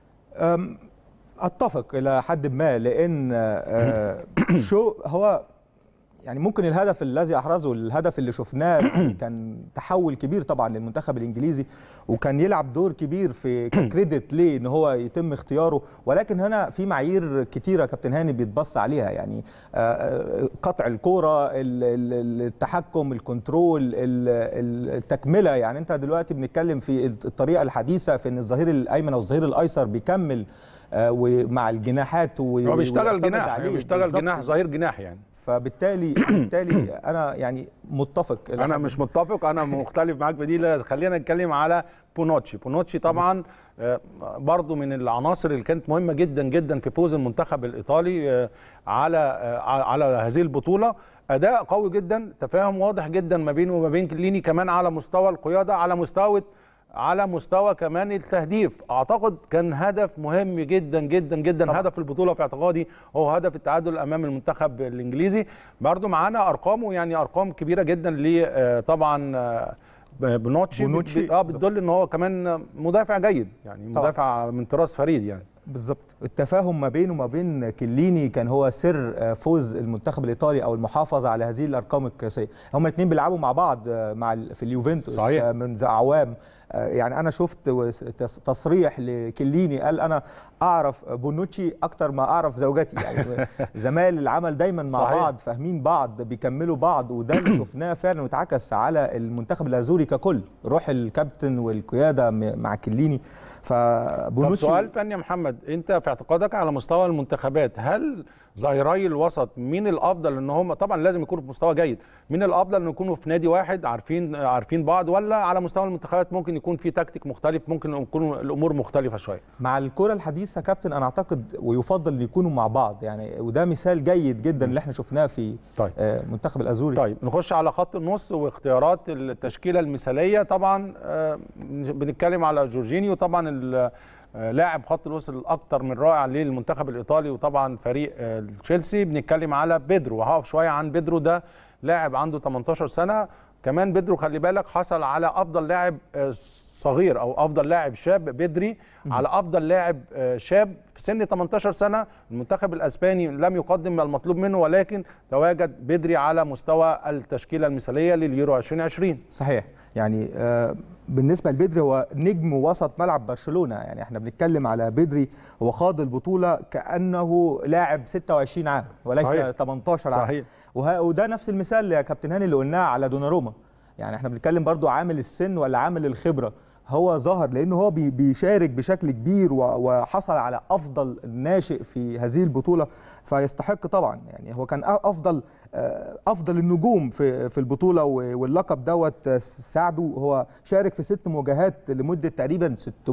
أم، اتفق الى حد ما لان آه، شو هو يعني ممكن الهدف الذي احرزه الهدف اللي شفناه كان تحول كبير طبعا للمنتخب الانجليزي وكان يلعب دور كبير في كريدت ليه ان هو يتم اختياره ولكن هنا في معايير كتيره كابتن هاني بيتبص عليها يعني آه، آه، قطع الكوره ال- ال- التحكم الكنترول ال- ال- التكمله يعني انت دلوقتي بنتكلم في الطريقه الحديثه في ان الظهير الايمن او الظهير الايسر بيكمل آه، ومع الجناحات و- هو بيشتغل ويعتمد جناح عليه. يعني بيشتغل بالظبط. جناح ظهير جناح يعني فبالتالي بالتالي انا يعني متفق إلى انا حد مش متفق انا مختلف معاك في دي لا، خلينا نتكلم على بونوتشي بونوتشي طبعا آه، برضو من العناصر اللي كانت مهمه جدا جدا في فوز المنتخب الايطالي آه، على آه، على هذه البطوله اداء قوي جدا تفاهم واضح جدا ما بينه وما بين كليني كمان على مستوى القياده على مستوى على مستوى كمان التهديف اعتقد كان هدف مهم جدا جدا جدا طبعا. هدف البطوله في اعتقادي هو هدف التعادل امام المنتخب الانجليزي برضو معانا ارقامه يعني ارقام كبيره جدا ل آه، طبعا آه، بونوتشي بونوتشي، ب- اه بتدل ان هو كمان مدافع جيد يعني طبعا. مدافع من طراز فريد يعني بالظبط التفاهم ما بينه وما بين كليني كان هو سر آه، فوز المنتخب الايطالي او المحافظه على هذه الارقام القياسيه هما الاثنين بيلعبوا مع بعض آه، مع ال- في اليوفنتوس صحيح. آه، من اعوام آه، يعني انا شفت وس- تص- تصريح لكليني قال انا اعرف بونوتشي اكتر ما اعرف زوجتي يعني زمايل العمل دايما مع صحيح. بعض فاهمين بعض بيكملوا بعض وده اللي شفناه فعلا واتعكس على المنتخب الازوري ككل روح الكابتن والقياده م- مع كليني طب فبونوتشي سؤال فني يا محمد انت في اعتقادك على مستوى المنتخبات هل ظاهراي الوسط مين الافضل ان هم طبعا لازم يكونوا في مستوى جيد مين الافضل ان يكونوا في نادي واحد عارفين عارفين بعض ولا على مستوى المنتخبات ممكن يكون في تكتيك مختلف ممكن يكون الامور مختلفه شويه مع الكرة الحديثة كابتن انا اعتقد ويفضل ان يكونوا مع بعض يعني وده مثال جيد جدا اللي احنا شفناه في طيب. آه، منتخب الازوري طيب نخش على خط النص واختيارات التشكيله المثاليه طبعا آه، بنتكلم على جورجينيو طبعا ال- آه، لاعب خط الوسط الاكثر من رائع للمنتخب الايطالي وطبعا فريق آه، تشيلسي بنتكلم على بيدرو وهقف شويه عن بيدرو ده لاعب عنده 18 سنه كمان بيدرو خلي بالك حصل على افضل لاعب آه، صغير او افضل لاعب شاب بدري على افضل لاعب آه، شاب في سن 18 سنه المنتخب الاسباني لم يقدم المطلوب منه ولكن تواجد بدري على مستوى التشكيله المثاليه لليورو 2020 صحيح يعني آه، بالنسبة لبدري هو نجم وسط ملعب برشلونة يعني احنا بنتكلم على بدري هو خاض البطولة كأنه لاعب 26 عام وليس صحيح. 18 عام صحيح. وه- وده نفس المثال يا كابتن هاني اللي قلناه على دوناروما يعني احنا بنتكلم برضو عامل السن ولا عامل الخبرة هو ظهر لانه هو بي- بيشارك بشكل كبير و- وحصل على افضل ناشئ في هذه البطوله فيستحق طبعا يعني هو كان أ- افضل آه، افضل النجوم في في البطوله و- واللقب دوت آه، ساعده هو شارك في ست مواجهات لمده تقريبا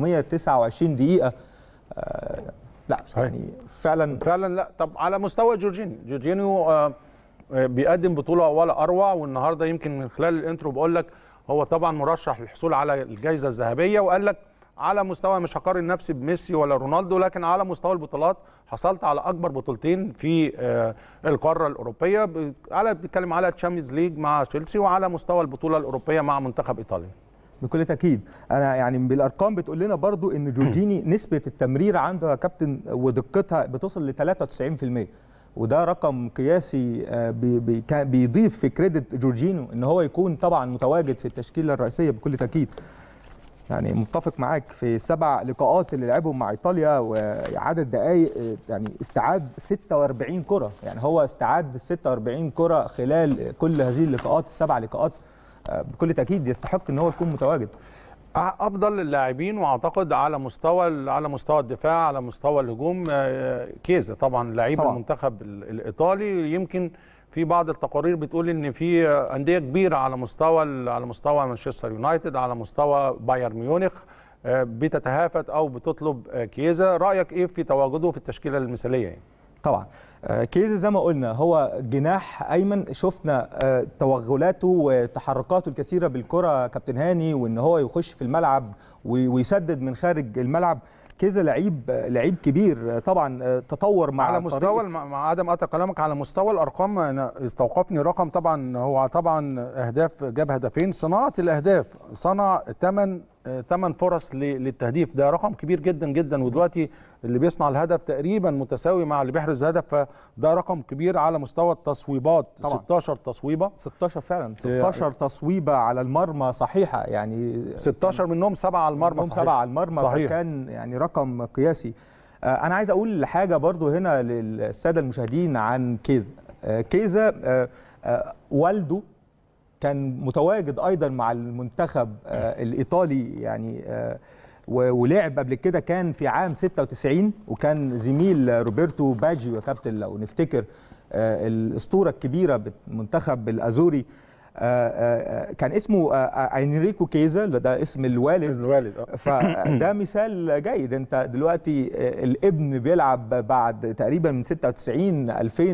629 دقيقه آه، لا صحيح. يعني فعلا فعلا لا طب على مستوى جورجينيو جورجينيو آه، آه، بيقدم بطوله ولا اروع والنهارده يمكن من خلال الانترو بقول لك هو طبعا مرشح للحصول على الجائزه الذهبيه وقال لك على مستوى مش هقارن نفسي بميسي ولا رونالدو لكن على مستوى البطولات حصلت على اكبر بطولتين في آه، القاره الاوروبيه ب- على بيتكلم على تشامبيونز ليج مع تشيلسي وعلى مستوى البطوله الاوروبيه مع منتخب ايطاليا بكل تاكيد انا يعني بالارقام بتقول لنا برضو ان جورجيني نسبه التمرير عنده يا كابتن ودقتها بتوصل ل 93% وده رقم قياسي آه، بي- بي- كان بيضيف في كريدت جورجينو ان هو يكون طبعا متواجد في التشكيله الرئيسيه بكل تاكيد يعني متفق معاك في السبع لقاءات اللي لعبهم مع ايطاليا وعدد دقائق آه، يعني استعاد 46 كره يعني هو استعاد 46 كره خلال كل هذه اللقاءات السبع لقاءات آه، بكل تاكيد يستحق ان هو يكون متواجد افضل اللاعبين واعتقد على مستوى على مستوى الدفاع على مستوى الهجوم آه، كيزا طبعا لعيب طبعاً. المنتخب ال- الايطالي يمكن في بعض التقارير بتقول ان في آه، انديه كبيره على مستوى ال- على مستوى مانشستر يونايتد على مستوى بايرن ميونخ آه، بتتهافت او بتطلب آه، كيزا رايك ايه في تواجده في التشكيله المثاليه يعني طبعا آه، كيزي زي ما قلنا هو جناح ايمن شفنا آه، توغلاته وتحركاته الكثيره بالكره كابتن هاني وان هو يخش في الملعب وي- ويسدد من خارج الملعب كيزا لعيب لعيب كبير طبعا تطور مع على مستوى طريقة- مع عدم قطع كلامك على مستوى الارقام انا استوقفني رقم طبعا هو طبعا اهداف جاب هدفين صناعه الاهداف صنع 8 8 فرص ل- للتهديف ده رقم كبير جدا جدا ودلوقتي اللي بيصنع الهدف تقريبا متساوي مع اللي بيحرز هدف فده رقم كبير على مستوى التصويبات طبعا. 16 تصويبه 16 فعلا 16 تصويبه على المرمى صحيحه يعني 16 منهم سبعه على المرمى منهم صحيح. سبعه على المرمى صحيح. فكان يعني رقم قياسي آه، انا عايز اقول حاجه برضو هنا للساده المشاهدين عن كيزا آه، كيزا آه، آه، والده كان متواجد ايضا مع المنتخب آه، الايطالي يعني آه، و- ولعب قبل كده كان في عام 96 وكان زميل روبرتو باجيو يا كابتن لو نفتكر آه، الاسطوره الكبيره بالمنتخب الازوري آه، آه، آه، كان اسمه آه، آه، انريكو كيزا ده اسم الوالد الوالد آه. فده مثال جيد انت دلوقتي الابن بيلعب بعد تقريبا من 96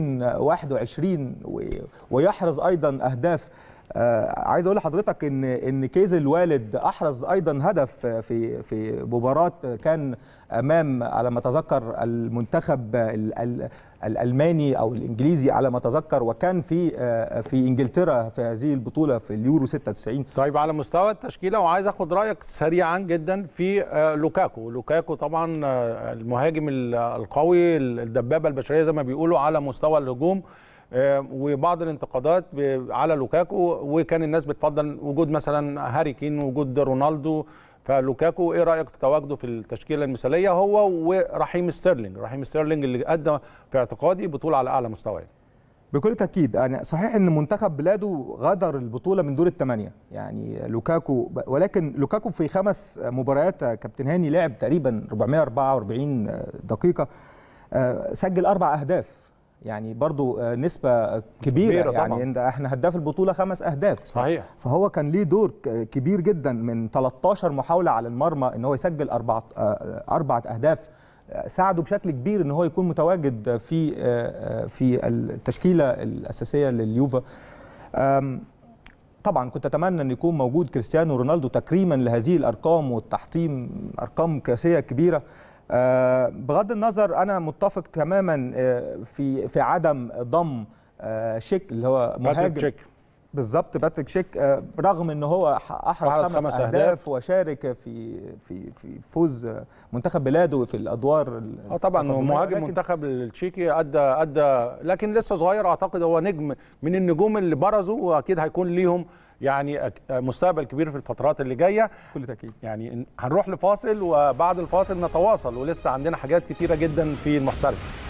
2021 و- ويحرز ايضا اهداف آه، عايز اقول لحضرتك ان ان كيز الوالد احرز ايضا هدف في في مباراه كان امام على ما اتذكر المنتخب ال- ال- الالماني او الانجليزي على ما اتذكر وكان في آه، في انجلترا في هذه البطوله في اليورو 96 طيب على مستوى التشكيله وعايز اخد رايك سريعا جدا في آه، لوكاكو لوكاكو طبعا آه، المهاجم ال- القوي الدبابه البشريه زي ما بيقولوا على مستوى الهجوم آه، وبعض الانتقادات ب- على لوكاكو وكان الناس بتفضل وجود مثلا هاري كين وجود رونالدو فلوكاكو ايه رايك في تواجده في التشكيله المثاليه هو ورحيم ستيرلينج رحيم ستيرلينج اللي ادى في اعتقادي بطوله على اعلى مستوى بكل تاكيد يعني صحيح ان منتخب بلاده غادر البطوله من دور الثمانيه يعني لوكاكو ولكن لوكاكو في خمس مباريات يا كابتن هاني لعب تقريبا 444 دقيقه آه، سجل اربع اهداف يعني برضو آه، نسبه كبيره, كبيرة يعني طبعاً. إن احنا هداف البطوله خمس اهداف صحيح فهو كان ليه دور ك- كبير جدا من 13 محاوله على المرمى ان هو يسجل اربع اربعه اهداف آه، ساعده بشكل كبير ان هو يكون متواجد في آه، آه، في التشكيله الاساسيه لليوفا آم، طبعا كنت اتمنى ان يكون موجود كريستيانو رونالدو تكريما لهذه الارقام والتحطيم ارقام قياسيه كبيره آه، بغض النظر انا متفق تماما آه، في في عدم ضم آه، شيك اللي هو باتريك مهاجم تشيك بالظبط باتريك شيك آه، رغم ان هو ح- احرز أحرز خمس, خمس اهداف, أهداف. وشارك في في في فوز آه، منتخب بلاده في الادوار ال- اه طبعا هو التقدمية، مهاجم لكن منتخب التشيكي ادى ادى لكن لسه صغير اعتقد هو نجم من النجوم اللي برزوا واكيد هيكون ليهم يعني أك- مستقبل كبير في الفترات اللي جايه بكل تاكيد يعني هنروح لفاصل وبعد الفاصل نتواصل ولسه عندنا حاجات كتيره جدا في المحترف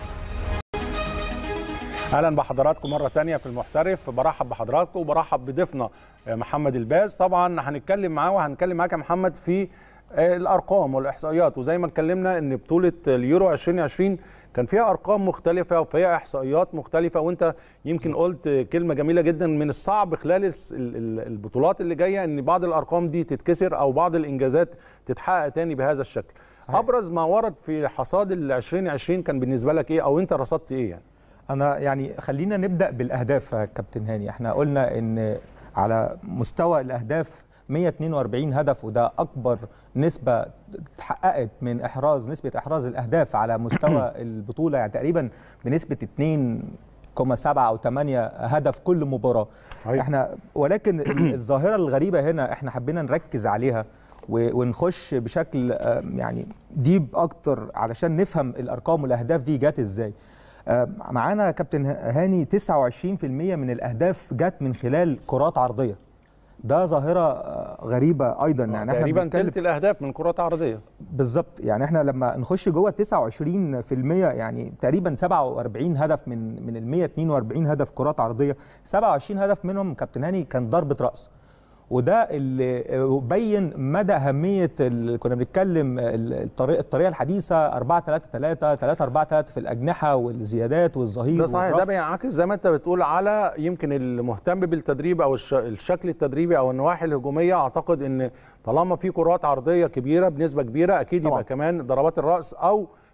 اهلا بحضراتكم مره تانية في المحترف برحب بحضراتكم وبرحب بضيفنا آه، محمد الباز طبعا هنتكلم معاه وهنتكلم معاك يا محمد في آه، الارقام والاحصائيات وزي ما اتكلمنا ان بطوله اليورو 2020 كان فيها ارقام مختلفه وفيها احصائيات مختلفه وانت يمكن قلت كلمه جميله جدا من الصعب خلال الس- ال- ال- البطولات اللي جايه ان بعض الارقام دي تتكسر او بعض الانجازات تتحقق تاني بهذا الشكل صحيح. ابرز ما ورد في حصاد ال 2020 كان بالنسبه لك ايه او انت رصدت ايه يعني انا يعني خلينا نبدا بالاهداف يا كابتن هاني احنا قلنا ان على مستوى الاهداف 142 هدف وده اكبر نسبه اتحققت من احراز نسبه احراز الاهداف على مستوى البطوله يعني تقريبا بنسبه 2.7 او 8 هدف كل مباراه صحيح. احنا ولكن ال- الظاهره الغريبه هنا احنا حبينا نركز عليها و- ونخش بشكل آه، يعني ديب اكتر علشان نفهم الارقام والاهداف دي جت ازاي آه، معانا يا كابتن هاني 29% من الاهداف جت من خلال كرات عرضيه ده ظاهره آه، غريبه ايضا يعني احنا تقريبا بنتكلم ثلث الاهداف من كرات عرضيه بالظبط يعني احنا لما نخش جوه 29% يعني تقريبا 47 هدف من من ال 142 هدف كرات عرضيه 27 هدف منهم كابتن هاني كان ضربه راس وده اللي بين مدى اهميه اللي كنا بنتكلم الطريقه الطريقه الحديثه 4 3 3 3 4 3 في الاجنحه والزيادات والظهير ده صحيح ده والرفع. بينعكس زي ما انت بتقول على يمكن المهتم بالتدريب او الش- الشكل التدريبي او النواحي الهجوميه اعتقد ان طالما في كرات عرضيه كبيره بنسبه كبيره اكيد طبعاً. يبقى كمان ضربات الراس او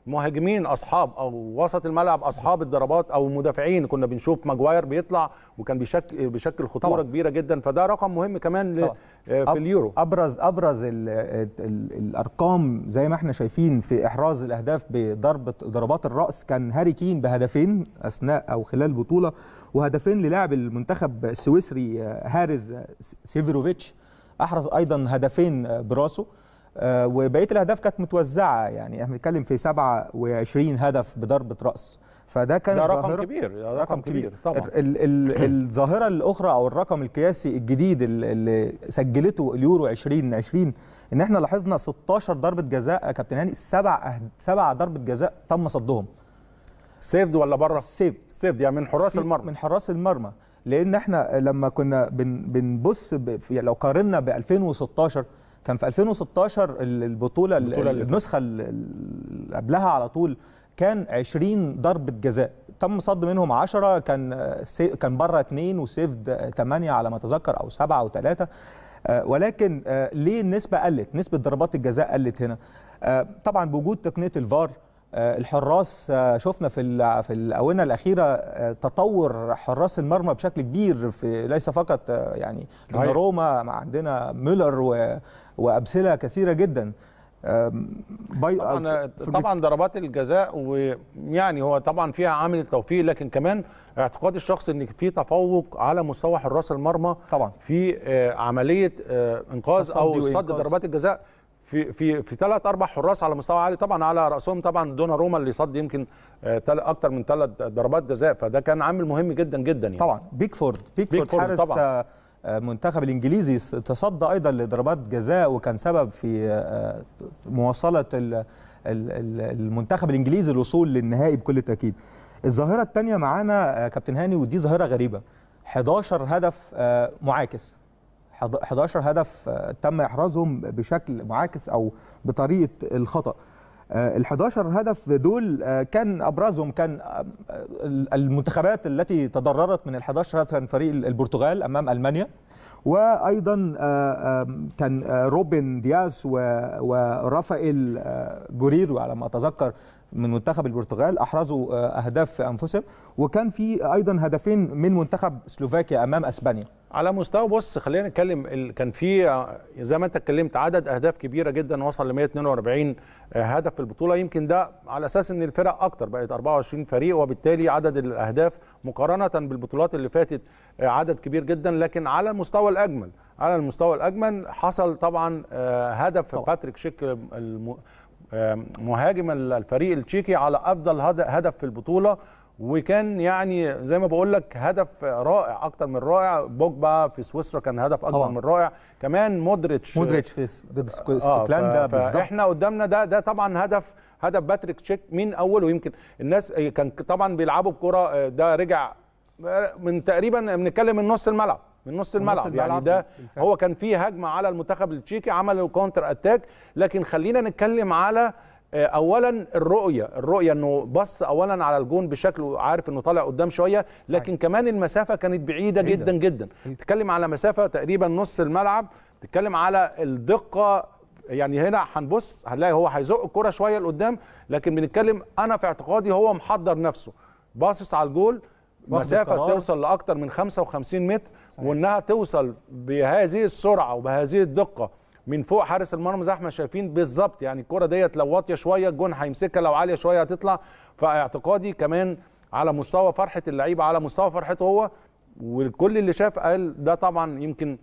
مهاجمين اصحاب او وسط الملعب اصحاب الضربات او المدافعين كنا بنشوف ماجواير بيطلع وكان بيشكل بيشكل خطوره طبعاً. كبيره جدا فده رقم مهم كمان ل- طبعاً. آه، في أب- اليورو ابرز ابرز ال ال الارقام زي ما احنا شايفين في احراز الاهداف بضربه ضربات الراس كان هاري كين بهدفين اثناء او خلال البطوله وهدفين للاعب المنتخب السويسري آه، هارز آه، سيفيروفيتش احرز ايضا هدفين آه، براسه آه، وبقيه الاهداف كانت متوزعه يعني احنا بنتكلم في 27 هدف بضربه راس فده كان ده رقم كبير ده رقم كبير طبعا ال ال الظاهره الاخرى او الرقم القياسي الجديد ال- اللي سجلته اليورو 2020 ان احنا لاحظنا 16 ضربه جزاء يا كابتن هاني سبع أهد- سبع ضربه جزاء تم صدهم سيفد ولا بره سيف سيفد يعني من حراس المرمى من حراس المرمى لان احنا لما كنا بن بنبص ب- في- لو قارنا ب 2016 كان في 2016 ال- البطوله ال- البطولة اللي فاتت. النسخه ال- اللي قبلها على طول كان 20 ضربه جزاء تم صد منهم 10 كان آه، سي- كان بره 2 وسيفد 8 على ما اتذكر او 7 و3 ولكن آه، ليه النسبه قلت نسبه ضربات الجزاء قلت هنا آه، طبعا بوجود تقنيه الفار آه، الحراس آه، شفنا في ال- في الاونه الاخيره آه، تطور حراس المرمى بشكل كبير في ليس فقط آه، يعني صحيح. روما مع عندنا ميلر و- وامثله كثيره جدا آم، باي- طبعا في- طبعا ضربات الجزاء ويعني هو طبعا فيها عامل التوفيق لكن كمان اعتقادي الشخصي ان في تفوق على مستوى حراس المرمى طبعا في آه، عمليه آه، انقاذ الصد او صد وإنقاذ. ضربات الجزاء في في في ثلاث اربع حراس على مستوى عالي طبعا على راسهم طبعا دونا روما اللي صد يمكن آه، تل- اكتر من ثلاث ضربات جزاء فده كان عامل مهم جدا جدا يعني طبعا بيكفورد بيكفورد بيكفورد حارس طبعاً. آه، آه، المنتخب الانجليزي س- تصدى ايضا لضربات جزاء وكان سبب في آه، مواصله ال- ال- ال- المنتخب الانجليزي الوصول للنهائي بكل تاكيد. الظاهره الثانيه معانا آه، كابتن هاني ودي ظاهره غريبه 11 هدف آه، معاكس حض- 11 هدف آه، تم احرازهم بشكل معاكس او بطريقه الخطا ال 11 هدف دول آه، كان ابرزهم كان آه، ال- المنتخبات التي تضررت من ال 11 هدف كان فريق البرتغال امام المانيا وايضا آه، آم، كان آه، روبن دياز و- ورافائيل آه، جوريرو على ما اتذكر من منتخب البرتغال احرزوا آه، اهداف في انفسهم وكان في ايضا هدفين من منتخب سلوفاكيا امام اسبانيا على مستوى بص خلينا نتكلم ال- كان في آه، زي ما انت اتكلمت عدد اهداف كبيره جدا وصل ل 142 آه، هدف في البطوله يمكن ده على اساس ان الفرق اكتر بقت 24 فريق وبالتالي عدد الاهداف مقارنه بالبطولات اللي فاتت آه، عدد كبير جدا لكن على المستوى الاجمل على المستوى الاجمل حصل طبعا آه، هدف طبعاً. باتريك شيك الم- آه، مهاجم الفريق التشيكي على افضل هد- هدف في البطوله وكان يعني زي ما بقول لك هدف رائع اكتر من رائع بوجبا في سويسرا كان هدف اكبر طبعاً. من رائع كمان مودريتش مودريتش في س- ضد سكو- آه، اسكتلندا ف- بالظبط فاحنا قدامنا ده ده طبعا هدف هدف باتريك تشيك من اوله يمكن الناس كان طبعا بيلعبوا بكره آه، ده رجع من تقريبا بنتكلم من نص الملعب من نص الملعب, يعني الملعب ده بالفعل. هو كان فيه هجمه على المنتخب التشيكي عملوا كونتر اتاك لكن خلينا نتكلم على آه، اولا الرؤيه الرؤيه انه بص اولا على الجون بشكل عارف انه طالع قدام شويه لكن كمان المسافه كانت بعيده, بعيدة. جدا جدا تتكلم على مسافه تقريبا نص الملعب تتكلم على الدقه يعني هنا هنبص هنلاقي هو هيزق الكره شويه لقدام لكن بنتكلم انا في اعتقادي هو محضر نفسه باصص على الجول واخد مسافه القرار. توصل لاكثر من 55 متر وانها توصل بهذه السرعه وبهذه الدقه من فوق حارس المرمى زي ما احنا شايفين بالظبط يعني الكره ديت لو واطيه شويه الجون هيمسكها لو عاليه شويه هتطلع فاعتقادي كمان على مستوى فرحه اللعيبه على مستوى فرحته هو والكل اللي شاف قال ده طبعا يمكن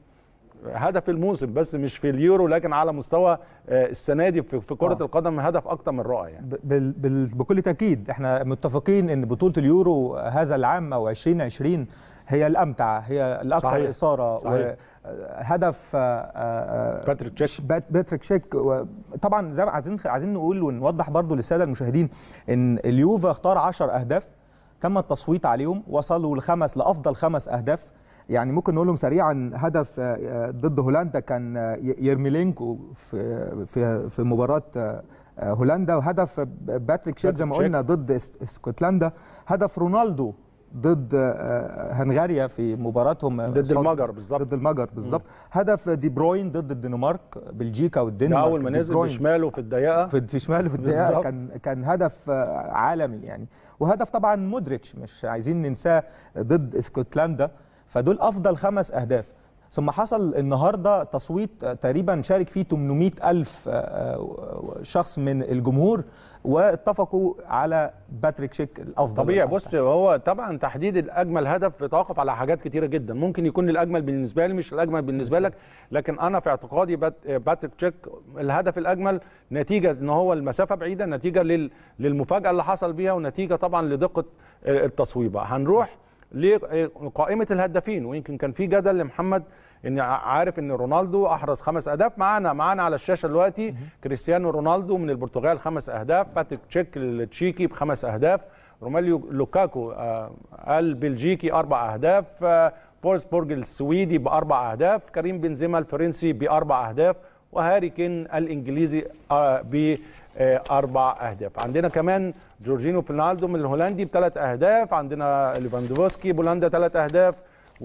هدف الموسم بس مش في اليورو لكن على مستوى آه، السنه دي في في كره آه. القدم هدف اكتر من رائع يعني ب- بال- بال- بكل تاكيد احنا متفقين ان بطوله اليورو هذا العام او 2020 هي الامتع هي الاكثر صحيح. اثاره صحيح. وهدف باتريك تشيك. باتريك شيك و- طبعا زي ما عايزين عايزين نقول ونوضح برضو للساده المشاهدين ان اليوفا اختار 10 اهداف تم التصويت عليهم وصلوا لخمس لافضل خمس اهداف يعني ممكن نقول لهم سريعا هدف آه، آه، ضد هولندا كان آه، ي- يرميلينكو في في في مباراه آه، آه، هولندا وهدف باتريك شيك زي ما باتريك قلنا ضد اس- اسكتلندا هدف رونالدو ضد آه، هنغاريا في مباراتهم ضد قصاد- المجر بالظبط ضد المجر بالظبط هدف دي بروين ضد الدنمارك بلجيكا ده والدنمارك اول ما دي نزل بروين بشماله في الضيقه في في شماله في الدقيقه بالظبط. كان كان هدف آه، عالمي يعني وهدف طبعا مودريتش مش عايزين ننساه ضد اسكتلندا فدول افضل خمس اهداف ثم حصل النهارده تصويت آه، تقريبا شارك فيه 800 الف آه، آه، شخص من الجمهور واتفقوا على باتريك شيك الافضل طبيعي والأحسن. بص هو طبعا تحديد الاجمل هدف بيتوقف على حاجات كتيره جدا ممكن يكون الاجمل بالنسبه لي مش الاجمل بالنسبه لك لكن انا في اعتقادي بات- باتريك تشيك الهدف الاجمل نتيجه ان هو المسافه بعيده نتيجه لل- للمفاجاه اللي حصل بيها ونتيجه طبعا لدقه التصويبه هنروح لقائمه الهدافين ويمكن كان في جدل لمحمد ان عارف ان رونالدو احرز خمس اهداف معانا معانا على الشاشه دلوقتي كريستيانو رونالدو من البرتغال خمس اهداف باتريك تشيك التشيكي بخمس اهداف روماليو لوكاكو آه، البلجيكي اربع اهداف آه، فورسبورج السويدي باربع اهداف كريم بنزيما الفرنسي باربع اهداف وهاري كين الانجليزي آه، باربع اهداف عندنا كمان جورجينو فينالدو من الهولندي بثلاث اهداف عندنا ليفاندوفسكي بولندا ثلاث اهداف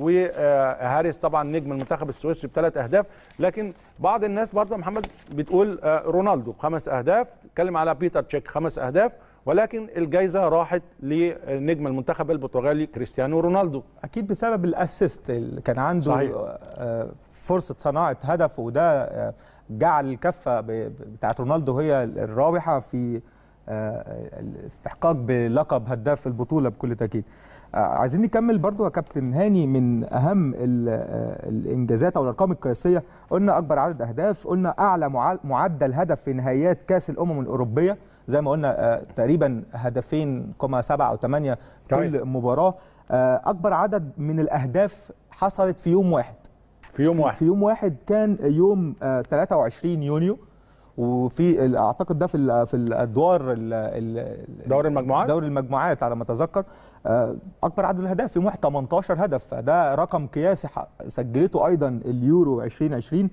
وهاريس طبعا نجم المنتخب السويسري بثلاث اهداف لكن بعض الناس برضه يا محمد بتقول آه، رونالدو خمس اهداف تتكلم على بيتر تشيك خمس اهداف ولكن الجائزه راحت لنجم المنتخب البرتغالي كريستيانو رونالدو اكيد بسبب الاسيست اللي كان عنده صحيح. آه، فرصه صناعه هدف وده آه، جعل الكفه ب- ب- بتاعت رونالدو هي الرابحه في آه، الاستحقاق بلقب هداف البطوله بكل تاكيد آه، عايزين نكمل برضو يا كابتن هاني من اهم ال- آه، الانجازات او الارقام القياسيه قلنا اكبر عدد اهداف قلنا اعلى معا- معدل هدف في نهائيات كاس الامم الاوروبيه زي ما قلنا آه، تقريبا هدفين كما سبعة او ثمانية طيب. كل مباراه آه، اكبر عدد من الاهداف حصلت في يوم واحد في يوم واحد في يوم واحد كان يوم آه، 23 يونيو وفي ال- اعتقد ده في ال- في الادوار ال- ال- دوري المجموعات؟ دوري المجموعات على ما اتذكر آه، اكبر عدد من الاهداف في يوم واحد 18 هدف فده رقم قياسي ح- سجلته ايضا اليورو 2020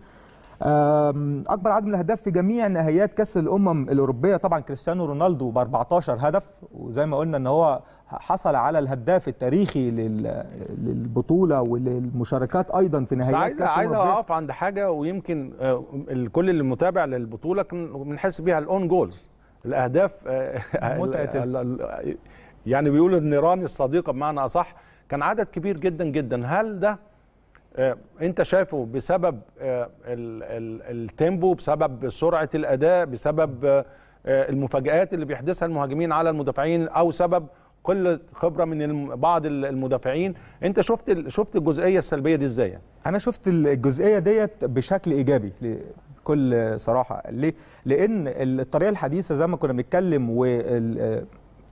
آم، اكبر عدد من الاهداف في جميع نهائيات كاس الامم الاوروبيه طبعا كريستيانو رونالدو ب 14 هدف وزي ما قلنا ان هو حصل على الهداف التاريخي لل- للبطوله وللمشاركات ايضا في بس نهائيات عايز كاس عايز الامم الأوروبية. اقف عند حاجه ويمكن آه، الكل اللي متابع للبطوله كان بنحس بيها الاون جولز الاهداف آه، متعة ال- ال- ال- يعني بيقولوا النيران الصديقه بمعنى اصح كان عدد كبير جدا جدا هل ده آه، انت شايفه بسبب آه، ال- ال- التيمبو بسبب سرعه الاداء بسبب آه، آه، المفاجآت اللي بيحدثها المهاجمين على المدافعين او سبب قله خبره من الم- بعض المدافعين انت شفت ال- شفت الجزئيه السلبيه دي ازاي يعني؟ انا شفت الجزئيه ديت بشكل ايجابي بكل صراحه ليه لان الطريقه الحديثه زي ما كنا بنتكلم وال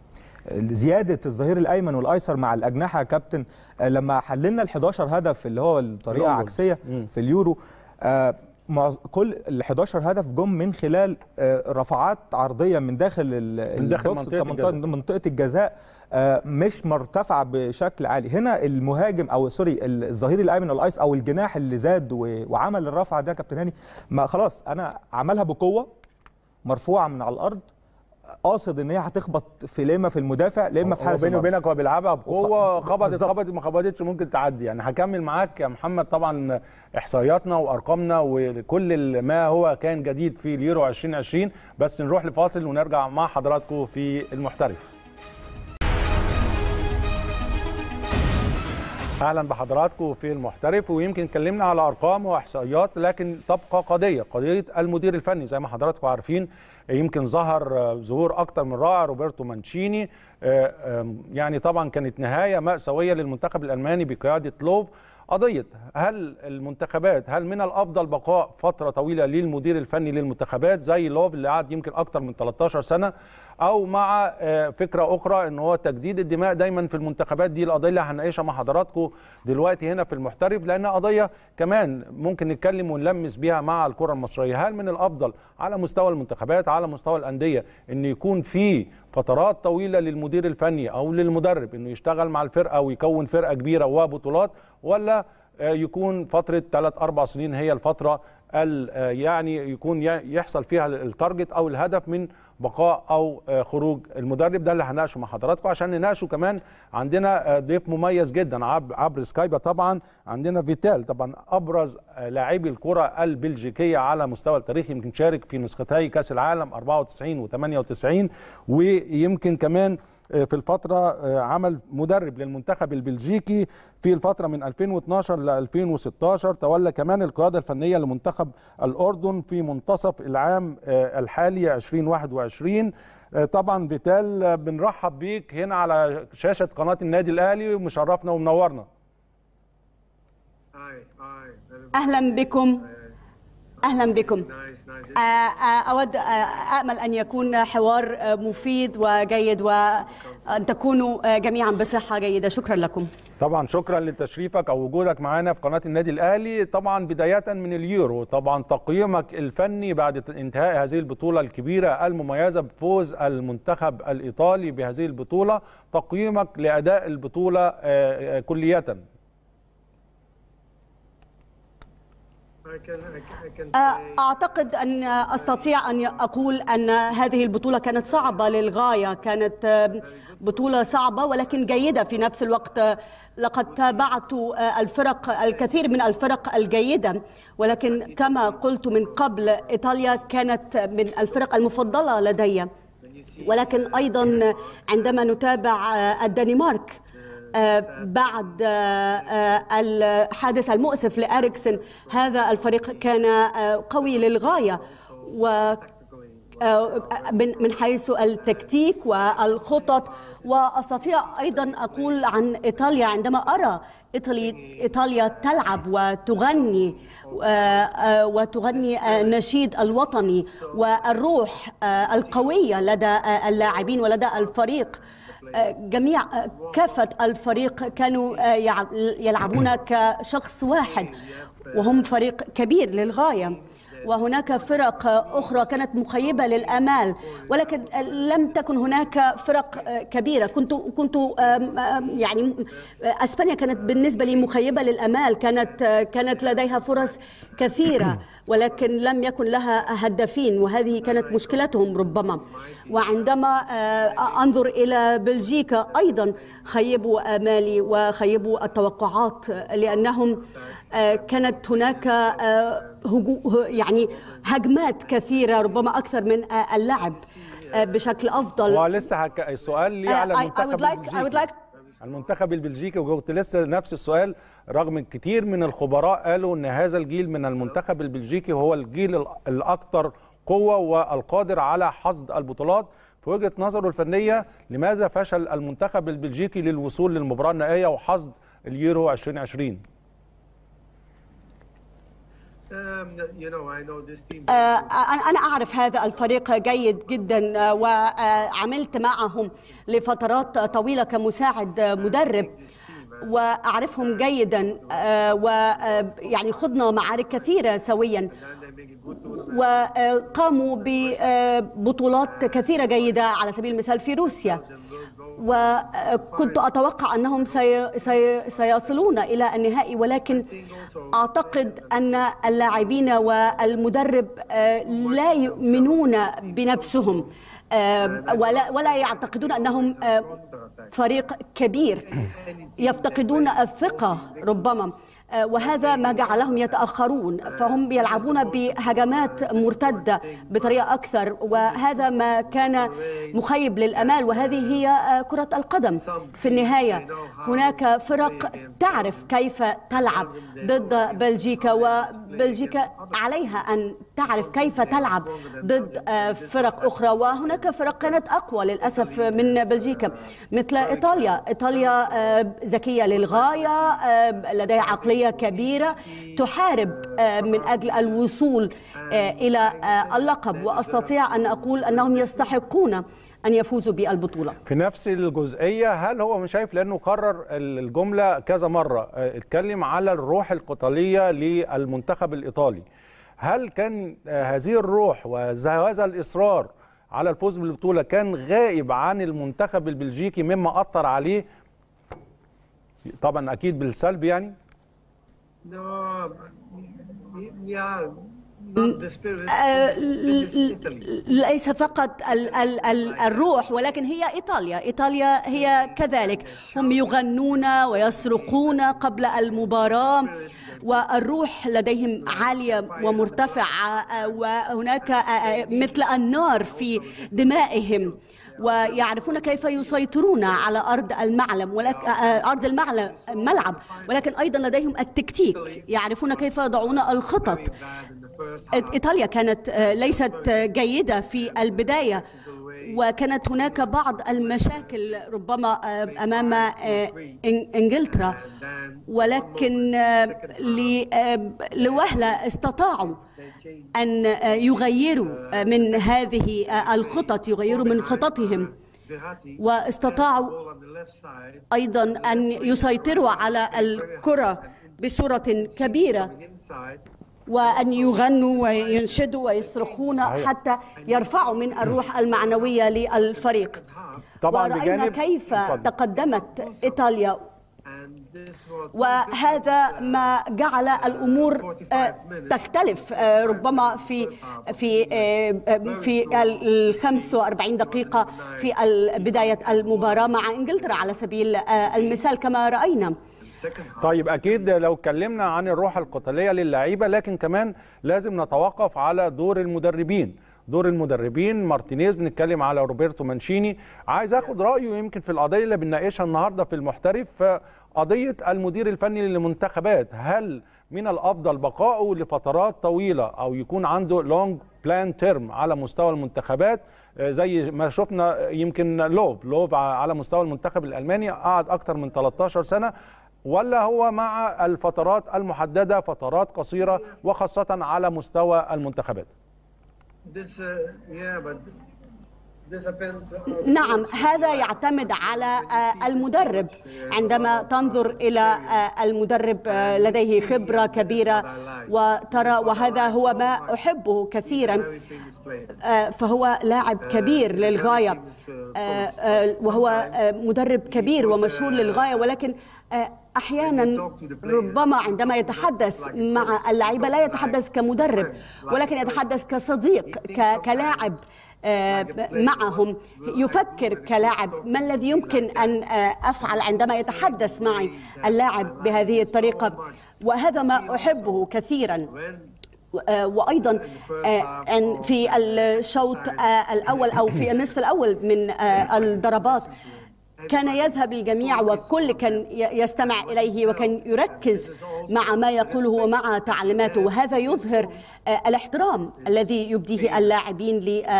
زياده الظهير الايمن والايسر مع الاجنحه يا كابتن آه، لما حللنا ال 11 هدف اللي هو الطريقه الأول. عكسيه مم. في اليورو آه، معظ- كل ال 11 هدف جم من خلال آه، رفعات عرضيه من داخل ال- من داخل البوكس منطقة التمنتاشر- الجزاء. منطقه الجزاء آه، مش مرتفعه بشكل عالي هنا المهاجم او سوري الظهير الايمن الايس او الجناح اللي زاد و- وعمل الرفعه ده يا كابتن هاني ما خلاص انا عملها بقوه مرفوعه من على الارض قاصد ان هي هتخبط في لما في المدافع لما في هو حارس بيني المرمى وبينك هو بيلعبها بقوه وخ- خبطت بالظبط. خبطت ما خبطتش ممكن تعدي يعني هكمل معاك يا محمد طبعا احصائياتنا وارقامنا وكل ال- ما هو كان جديد في اليورو 2020 بس نروح لفاصل ونرجع مع حضراتكم في المحترف اهلا بحضراتكم في المحترف ويمكن اتكلمنا على ارقام واحصائيات لكن تبقى قضيه قضيه المدير الفني زي ما حضراتكم عارفين يمكن ظهر آه، ظهور اكتر من رائع روبرتو مانشيني آه، آم، يعني طبعا كانت نهايه ماساويه للمنتخب الالماني بقياده لوف قضيه هل المنتخبات هل من الافضل بقاء فتره طويله للمدير الفني للمنتخبات زي لوف اللي قعد يمكن اكتر من 13 سنه او مع آه، فكره اخرى ان هو تجديد الدماء دايما في المنتخبات دي القضيه اللي هنناقشها مع حضراتكم دلوقتي هنا في المحترف لانها قضيه كمان ممكن نتكلم ونلمس بيها مع الكره المصريه هل من الافضل على مستوى المنتخبات على مستوى الانديه ان يكون في فترات طويله للمدير الفني او للمدرب انه يشتغل مع الفرقه ويكون فرقه كبيره وبطولات ولا آه، يكون فتره 3 4 سنين هي الفتره ال- آه، يعني يكون ي- يحصل فيها التارجت او الهدف من بقاء او آه، خروج المدرب ده اللي هنناقشه مع حضراتكم عشان نناقشه كمان عندنا آه، ضيف مميز جدا عبر, عبر سكايبا طبعا عندنا فيتال طبعا ابرز آه، لاعبي الكره البلجيكيه على مستوى التاريخ يمكن شارك في نسختي كاس العالم 94 و98 ويمكن كمان في الفترة عمل مدرب للمنتخب البلجيكي في الفترة من 2012 ل 2016 تولى كمان القيادة الفنية لمنتخب الأردن في منتصف العام الحالي 2021 طبعا فيتال بنرحب بيك هنا على شاشة قناة النادي الأهلي ومشرفنا ومنورنا أهلا بكم أهلا بكم آه، آه، أود آه، أأمل أن يكون حوار آه، مفيد وجيد وأن تكونوا آه، جميعا بصحة جيدة شكرا لكم طبعا شكرا لتشريفك او وجودك معانا في قناه النادي الاهلي طبعا بدايه من اليورو طبعا تقييمك الفني بعد انتهاء هذه البطوله الكبيره المميزه بفوز المنتخب الايطالي بهذه البطوله تقييمك لاداء البطوله آه، آه، كليه آه، أعتقد أن أستطيع أن أقول أن هذه البطولة كانت صعبة للغاية كانت آه، بطولة صعبة ولكن جيدة في نفس الوقت آه، لقد تابعت آه، الفرق الكثير من الفرق الجيدة ولكن كما قلت من قبل إيطاليا كانت من الفرق المفضلة لدي ولكن أيضا عندما نتابع آه، الدنمارك آه، بعد آه، آه، الحادث المؤسف لأريكسن هذا الفريق كان آه، قوي للغاية و آه، من من حيث التكتيك والخطط واستطيع ايضا اقول عن ايطاليا عندما ارى إيطالي ايطاليا تلعب وتغني آه، آه، وتغني آه، النشيد الوطني والروح آه، القويه لدى آه، اللاعبين ولدى الفريق آه، جميع آه، كافه الفريق كانوا آه، يع- يلعبون كشخص واحد وهم فريق كبير للغايه وهناك فرق أخرى كانت مخيبة للآمال ولكن لم تكن هناك فرق كبيرة كنت كنت آم، آم، يعني أسبانيا كانت بالنسبة لي مخيبة للآمال كانت كانت لديها فرص كثيرة ولكن لم يكن لها هدافين وهذه كانت مشكلتهم ربما وعندما آه، أنظر إلى بلجيكا أيضا خيبوا آمالي وخيبوا التوقعات لأنهم آه، كانت هناك آه، هجو يعني هجمات كثيرة ربما أكثر من آه، اللعب آه، بشكل أفضل ولسه هك... السؤال ليه على آه، I- I المنتخب would like- I would البلجيكي like- المنتخب البلجيكي وكنت لسه نفس السؤال رغم ان كتير من الخبراء قالوا ان هذا الجيل من المنتخب البلجيكي هو الجيل الأ- الاكثر قوه والقادر على حصد البطولات في وجهه نظره الفنيه لماذا فشل المنتخب البلجيكي للوصول للمباراه النهائيه وحصد اليورو 2020 آه، أنا أنا أعرف هذا الفريق جيد جدا آه، وعملت معهم لفترات طويلة كمساعد آه، مدرب وأعرفهم جيدا ويعني خضنا معارك كثيرة سويا وقاموا ببطولات كثيرة جيدة على سبيل المثال في روسيا وكنت أتوقع أنهم سي سي سيصلون إلى النهائي ولكن أعتقد أن اللاعبين والمدرب آه، لا يؤمنون بنفسهم آه، ولا ولا يعتقدون أنهم آه، فريق كبير يفتقدون الثقة ربما آه، وهذا ما جعلهم يتأخرون فهم يلعبون بهجمات مرتدة بطريقة أكثر وهذا ما كان مخيب للأمال وهذه هي آه، كرة القدم في النهاية هناك فرق تعرف كيف تلعب ضد بلجيكا وبلجيكا عليها أن تعرف كيف تلعب ضد آه، فرق أخرى وهناك فرق كانت أقوى للأسف من بلجيكا مثل إيطاليا إيطاليا آه، ذكية للغاية آه، لديها عقلية كبيرة تحارب آه، من أجل الوصول آه، إلى آه، اللقب وأستطيع أن أقول أنهم يستحقون أن يفوزوا بالبطولة في نفس الجزئيه هل هو مش شايف لانه كرر الجمله كذا مره آه، اتكلم على الروح القتاليه للمنتخب الايطالي هل كان آه، هذه الروح وهذا الاصرار على الفوز بالبطوله كان غائب عن المنتخب البلجيكي مما اثر عليه طبعا اكيد بالسلب يعني No, yeah, آه، ل- ل- ليس فقط ال- ال- ال- الروح ولكن هي ايطاليا، ايطاليا هي كذلك، هم يغنون ويصرخون قبل المباراه والروح لديهم عاليه ومرتفعه آه، وهناك آه، آه، مثل النار في دمائهم ويعرفون كيف يسيطرون على ارض المعلم ولكن ارض المعلم ملعب ولكن ايضا لديهم التكتيك يعرفون كيف يضعون الخطط ايطاليا كانت آه، ليست آه، جيده في البدايه وكانت هناك بعض المشاكل ربما آه، امام آه، إن- انجلترا ولكن آه، ل- آه، لوهله استطاعوا ان آه، يغيروا آه، من هذه آه، الخطط يغيروا من خططهم واستطاعوا ايضا ان يسيطروا على الكره بصوره كبيره وأن يغنوا وينشدوا ويصرخون حتى يرفعوا من الروح المعنوية للفريق طبعا ورأينا بجانب كيف اتفضل. تقدمت إيطاليا وهذا ما جعل الامور آه، تختلف آه، ربما في في آه، آه، في ال 45 دقيقه في ال- بدايه المباراه مع انجلترا على سبيل آه، المثال كما راينا طيب اكيد لو اتكلمنا عن الروح القتاليه للعيبه لكن كمان لازم نتوقف على دور المدربين دور المدربين مارتينيز بنتكلم على روبرتو مانشيني عايز اخد رايه يمكن في القضيه اللي بنناقشها النهارده في المحترف قضيه المدير الفني للمنتخبات هل من الافضل بقائه لفترات طويله او يكون عنده لونج بلان تيرم على مستوى المنتخبات آه، زي ما شفنا يمكن لوف لوف على مستوى المنتخب الالماني قعد اكتر من 13 سنه ولا هو مع الفترات المحدده فترات قصيره وخاصه على مستوى المنتخبات This, uh, yeah, but this depends. on- نعم هذا يعتمد على آه، المدرب عندما تنظر الى آه، المدرب آه، لديه خبره كبيره وترى وهذا هو ما احبه كثيرا Very famous player. آه، فهو لاعب كبير للغايه آه، آه، وهو آه، مدرب كبير ومشهور للغايه ولكن آه، احيانا ربما عندما يتحدث مع اللعيبه لا يتحدث كمدرب ولكن يتحدث كصديق ك- كلاعب آه، معهم يفكر كلاعب ما الذي يمكن ان آه، افعل عندما يتحدث معي اللاعب بهذه الطريقه وهذا ما احبه كثيرا When آه، وايضا آه، ان في الشوط آه، الاول او في النصف الاول من آه، الضربات كان يذهب الجميع والكل كان ي- يستمع اليه وكان يركز مع ما يقوله ومع تعليماته وهذا يظهر آه، الاحترام الذي يبديه اللاعبين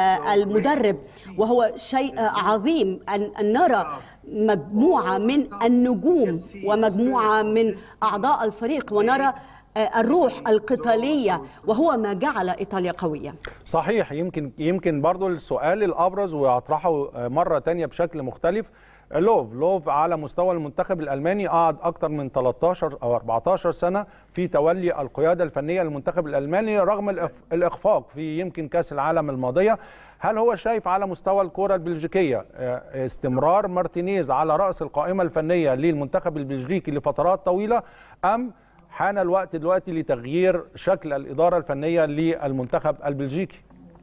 للمدرب وهو شيء آه، عظيم ان أن نرى مجموعه من النجوم ومجموعه من اعضاء الفريق ونرى آه، الروح القتاليه وهو ما جعل ايطاليا قويه صحيح يمكن يمكن برضو السؤال الابرز وهطرحه مره تانية بشكل مختلف لوف لوف على مستوى المنتخب الالماني قعد اكتر من 13 او 14 سنه في تولي القياده الفنيه للمنتخب الالماني رغم الإف- الاخفاق في يمكن كاس العالم الماضيه هل هو شايف على مستوى الكره البلجيكيه آه، استمرار مارتينيز على راس القائمه الفنيه للمنتخب البلجيكي لفترات طويله ام حان الوقت دلوقتي لتغيير شكل الاداره الفنيه للمنتخب البلجيكي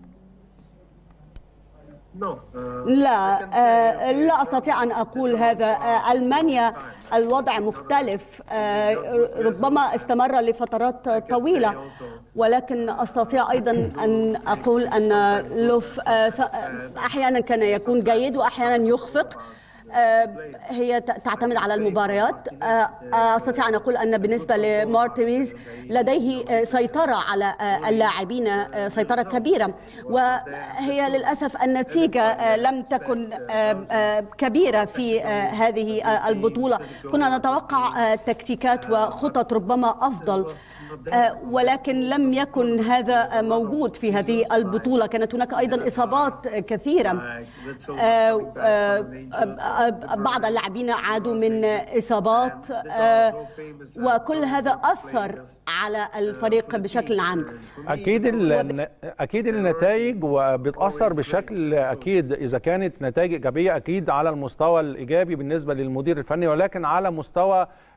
no, uh, لا I can say, آه، okay, لا استطيع ان اقول هذا آه، المانيا الوضع مختلف آه، ربما استمر لفترات طويله ولكن استطيع ايضا ان اقول ان لوف آه، س- احيانا كان يكون جيد واحيانا يخفق آه، هي ت- تعتمد على المباريات آه، آه، استطيع ان اقول ان بالنسبه لمارتينيز لديه آه، سيطره على آه، اللاعبين آه، سيطره كبيره وهي للاسف النتيجه آه، لم تكن آه، آه، كبيره في آه، هذه آه، البطوله كنا نتوقع آه، تكتيكات وخطط ربما افضل آه، ولكن لم يكن هذا آه، موجود في هذه البطوله كانت هناك ايضا اصابات آه، كثيره like, that's all آه، coming back آه، from آه، injury. آه، بعض اللاعبين عادوا من إصابات آه، وكل هذا أثر على الفريق بشكل عام اكيد ال- اكيد النتائج وبتاثر بشكل اكيد اذا كانت نتائج ايجابيه اكيد على المستوى الايجابي بالنسبه للمدير الفني ولكن على مستوى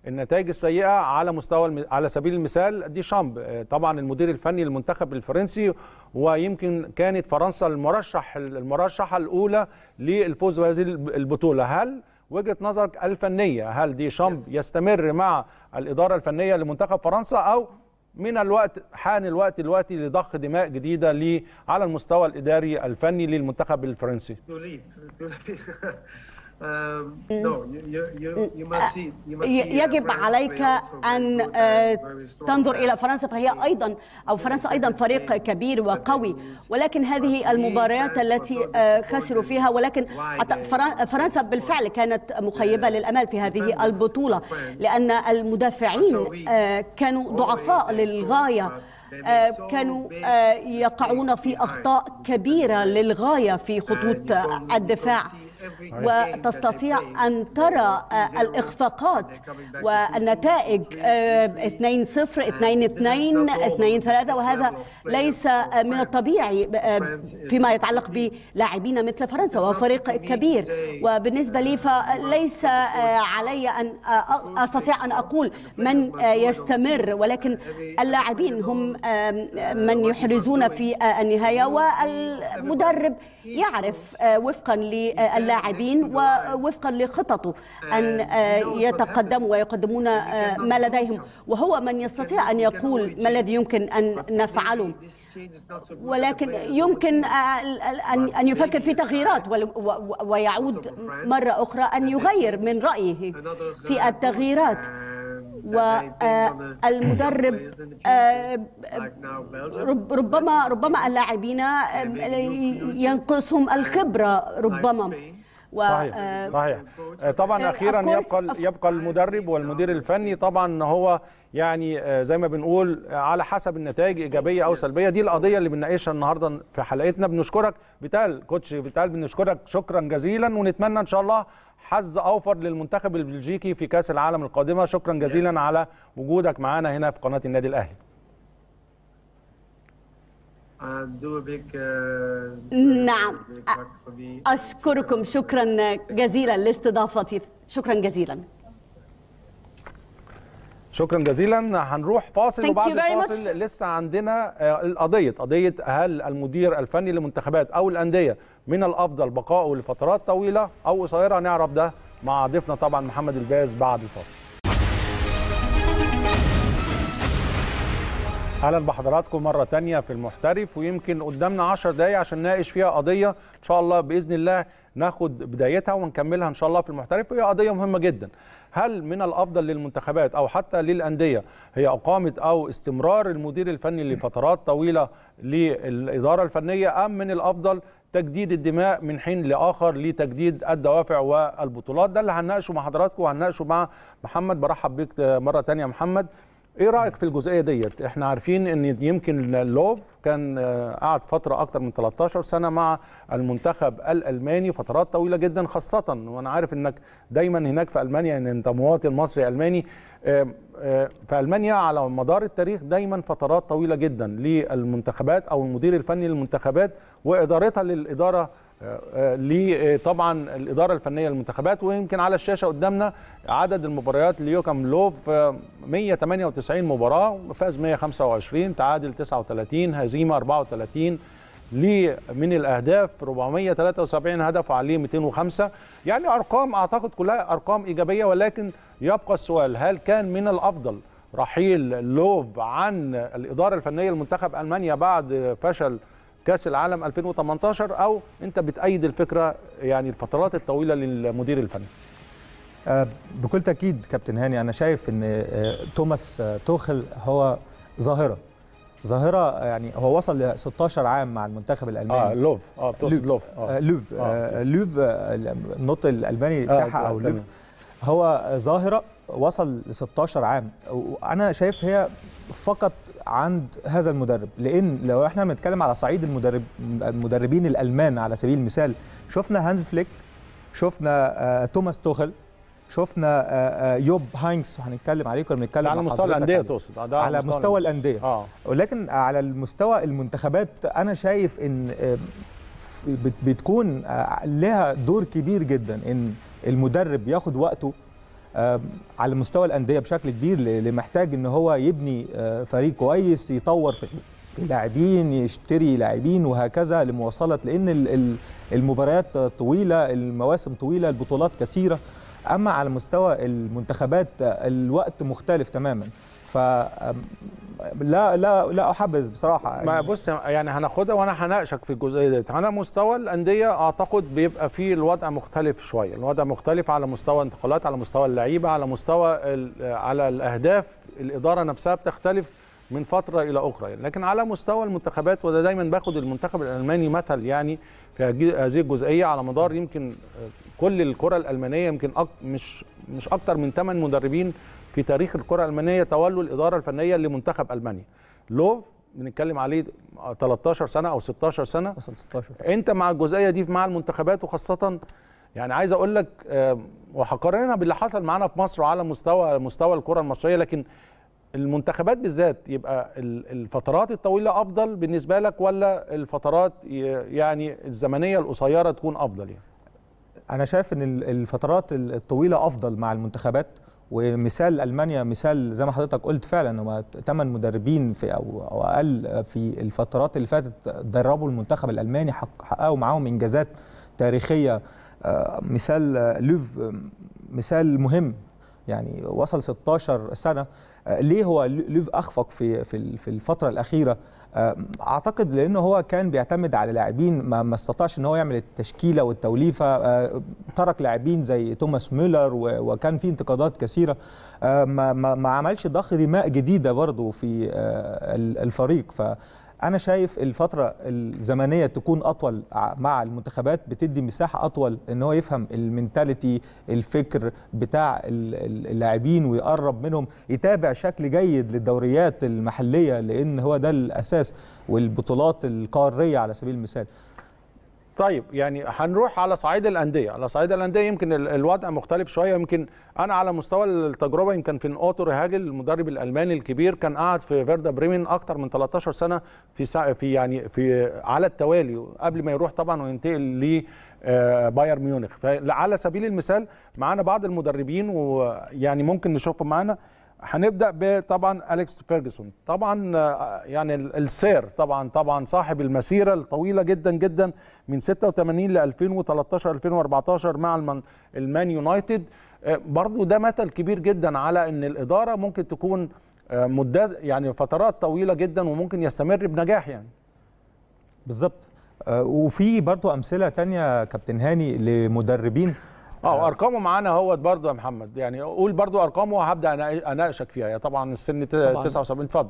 النتائج السيئه على مستوى الم... على سبيل المثال دي شامب آه، طبعا المدير الفني للمنتخب الفرنسي ويمكن كانت فرنسا المرشح المرشحه الاولى للفوز بهذه البطوله هل وجهه نظرك الفنيه هل دي شامب يستمر مع الاداره الفنيه لمنتخب فرنسا او من الوقت حان الوقت دلوقتي لضخ دماء جديده ل- على المستوى الاداري الفني للمنتخب الفرنسي Too late. Too late. um, no, you, you, you, you must see. You must see. uh, يجب France عليك play also very أن good and آه، very strong تنظر match. إلى فرنسا فهي أيضا أو فرنسا أيضا فريق كبير وقوي ولكن هذه المباريات التي آه، خسروا فيها ولكن أعت- فرن- فرنسا بالفعل كانت مخيبة للأمال في هذه البطولة لأن المدافعين آه، كانوا ضعفاء للغاية آه، كانوا آه، يقعون في أخطاء كبيرة للغاية في خطوط آه، الدفاع وتستطيع أن ترى آه، الإخفاقات والنتائج آه، 2-0 2-2 2-3 وهذا ليس آه، من الطبيعي آه، فيما يتعلق بلاعبين مثل فرنسا وفريق كبير وبالنسبة لي فليس آه، علي أن آه، أستطيع أن أقول من آه، يستمر ولكن اللاعبين هم آه، من يحرزون في آه، النهاية والمدرب يعرف آه، وفقا للاعبين ووفقا لخططه أن آه، يتقدموا ويقدمون آه، ما لديهم وهو من يستطيع أن يقول ما الذي يمكن أن نفعله ولكن يمكن آه، أن أن يفكر في تغييرات ول- و- و- ويعود مرة أخرى أن يغير من رأيه في التغييرات والمدرب رب- ربما ربما اللاعبين آه، ينقصهم الخبرة ربما و- صحيح آه، صحيح آه، طبعا آه، اخيرا of course- يبقى of- يبقى المدرب والمدير الفني طبعا ان هو يعني آه، زي ما بنقول آه، على حسب النتائج ايجابيه او سلبيه دي القضيه اللي بنناقشها النهارده في حلقتنا بنشكرك بتال كوتش بتال بنشكرك شكرا جزيلا ونتمنى ان شاء الله حظ اوفر للمنتخب البلجيكي في كاس العالم القادمه شكرا جزيلا على وجودك معنا هنا في قناه النادي الاهلي نعم. أشكركم شكرا جزيلا لاستضافتي شكرا جزيلا شكرا جزيلا هنروح فاصل Thank وبعد you very الفاصل much. لسه عندنا آه، القضيه قضيه هل المدير الفني للمنتخبات او الانديه من الافضل بقائه لفترات طويله او قصيره هنعرف ده مع ضيفنا طبعا محمد الباز بعد الفاصل اهلا بحضراتكم مره تانية في المحترف ويمكن قدامنا 10 دقايق عشان نناقش فيها قضيه ان شاء الله باذن الله ناخد بدايتها ونكملها ان شاء الله في المحترف وهي قضيه مهمه جدا هل من الافضل للمنتخبات او حتى للانديه هي اقامه او استمرار المدير الفني لفترات طويله للاداره الفنيه ام من الافضل تجديد الدماء من حين لاخر لتجديد الدوافع والبطولات ده اللي هنناقشه مع حضراتكم وهنناقشه مع محمد برحب بيك مره تانية يا محمد ايه رايك في الجزئيه ديت احنا عارفين ان يمكن لوف كان آه، قعد فتره اكتر من 13 سنه مع المنتخب الالماني فترات طويله جدا خاصه وانا عارف انك دايما هناك في المانيا ان انت مواطن مصري الماني آه، آه، في المانيا على مدار التاريخ دايما فترات طويله جدا للمنتخبات او المدير الفني للمنتخبات وادارتها للاداره لطبعا الاداره الفنيه للمنتخبات ويمكن على الشاشه قدامنا عدد المباريات ليوكام لوف آه، 198 مباراه فاز 125 تعادل 39 هزيمه 34 ليه من الاهداف 473 هدف وعليه 205 يعني ارقام اعتقد كلها ارقام ايجابيه ولكن يبقى السؤال هل كان من الافضل رحيل لوف عن الاداره الفنيه لمنتخب المانيا بعد فشل كاس العالم 2018 او انت بتأيد الفكره يعني الفترات الطويله للمدير الفني آه، بكل تاكيد كابتن هاني انا شايف ان آه، توماس آه، توخل هو ظاهره ظاهره يعني هو وصل ل 16 عام مع المنتخب الالماني اه لوف اه بتقصد لوف آه، لوف آه، لوف آه، النطق الالماني بتاعها او تمام. لوف هو ظاهره وصل ل 16 عام وانا شايف هي فقط عند هذا المدرب لان لو احنا بنتكلم على صعيد المدرب المدربين الالمان على سبيل المثال شفنا هانز فليك شفنا آه، توماس توخل شفنا آه، آه، يوب هاينكس هنتكلم عليه كنا بنتكلم ده على مع مستوى حضرتك الانديه عليه. تقصد آه، ده على مستوى الانديه اه ولكن على المستوى المنتخبات انا شايف ان آه، ف- بت- بتكون آه، لها دور كبير جدا ان المدرب ياخد وقته آه، على مستوى الانديه بشكل كبير اللي محتاج ان هو يبني آه، فريق كويس يطور في في لاعبين يشتري لاعبين وهكذا لمواصله لان ال- ال- المباريات طويله المواسم طويله البطولات كثيره اما على مستوى المنتخبات آه، الوقت مختلف تماما ف آم، لا لا لا احبذ بصراحه ما بص يعني هناخدها وانا هناقشك في الجزئيه ديت على مستوى الانديه اعتقد بيبقى فيه الوضع مختلف شويه الوضع مختلف على مستوى انتقالات على مستوى اللعيبه على مستوى ال- على الاهداف الاداره نفسها بتختلف من فتره الى اخرى يعني. لكن على مستوى المنتخبات وده دايما باخد المنتخب الالماني مثل يعني في هجي- هذه الجزئيه على مدار يمكن آه، كل الكره الالمانيه يمكن أك مش مش اكتر من 8 مدربين في تاريخ الكره الالمانيه تولوا الاداره الفنيه لمنتخب المانيا لوف بنتكلم عليه 13 سنه او 16 سنه وصل 16 انت مع الجزئيه دي مع المنتخبات وخاصه يعني عايز اقول لك آه، وهقارنها باللي حصل معانا في مصر وعلى مستوى مستوى الكره المصريه لكن المنتخبات بالذات يبقى ال- الفترات الطويله افضل بالنسبه لك ولا الفترات ي- يعني الزمنيه القصيره تكون افضل يعني انا شايف ان ال- الفترات ال- الطويله افضل مع المنتخبات ومثال المانيا مثال زي ما حضرتك قلت فعلا هم ثمان مدربين في او او اقل في الفترات اللي فاتت دربوا المنتخب الالماني حق- حققوا معاهم انجازات تاريخيه آه، مثال آه، لوف آه، مثال مهم يعني وصل 16 سنه آه، ليه هو لوف اخفق في في ال- في الفتره الاخيره آه، اعتقد لانه هو كان بيعتمد على لاعبين ما, ما استطاعش ان هو يعمل التشكيله والتوليفه آه، ترك لاعبين زي توماس ميلر و- وكان في انتقادات كثيره آه، ما, ما, ما عملش ضخ دماء جديده برضه في آه، ال- الفريق ف انا شايف الفتره الزمنيه تكون اطول ع- مع المنتخبات بتدي مساحه اطول ان هو يفهم المينتاليتي الفكر بتاع ال- ال- اللاعبين ويقرب منهم يتابع شكل جيد للدوريات المحليه لان هو ده الاساس والبطولات القاريه على سبيل المثال طيب يعني هنروح على صعيد الانديه على صعيد الانديه يمكن ال- الوضع مختلف شويه يمكن انا على مستوى التجربه يمكن في اوتو ريهاجل المدرب الالماني الكبير كان قاعد في فيردا بريمن اكتر من 13 سنه في سا في يعني في على التوالي قبل ما يروح طبعا وينتقل ل آه، بايرن ميونخ فعلى سبيل المثال معانا بعض المدربين ويعني ممكن نشوفهم معانا هنبدا بطبعا اليكس فيرجسون طبعا آه، يعني ال- السير طبعا طبعا صاحب المسيره الطويله جدا جدا من 86 ل 2013 2014 مع المان, المان يونايتد آه، برضو ده مثل كبير جدا على ان الاداره ممكن تكون آه، مدات يعني فترات طويله جدا وممكن يستمر بنجاح يعني بالظبط آه، وفي برضو امثله تانية كابتن هاني لمدربين اه وارقامه معانا اهوت برضو يا محمد يعني قول برضو ارقامه وهبدا أنا- اناقشك فيها يا طبعا السن ت- طبعاً. 79 اتفضل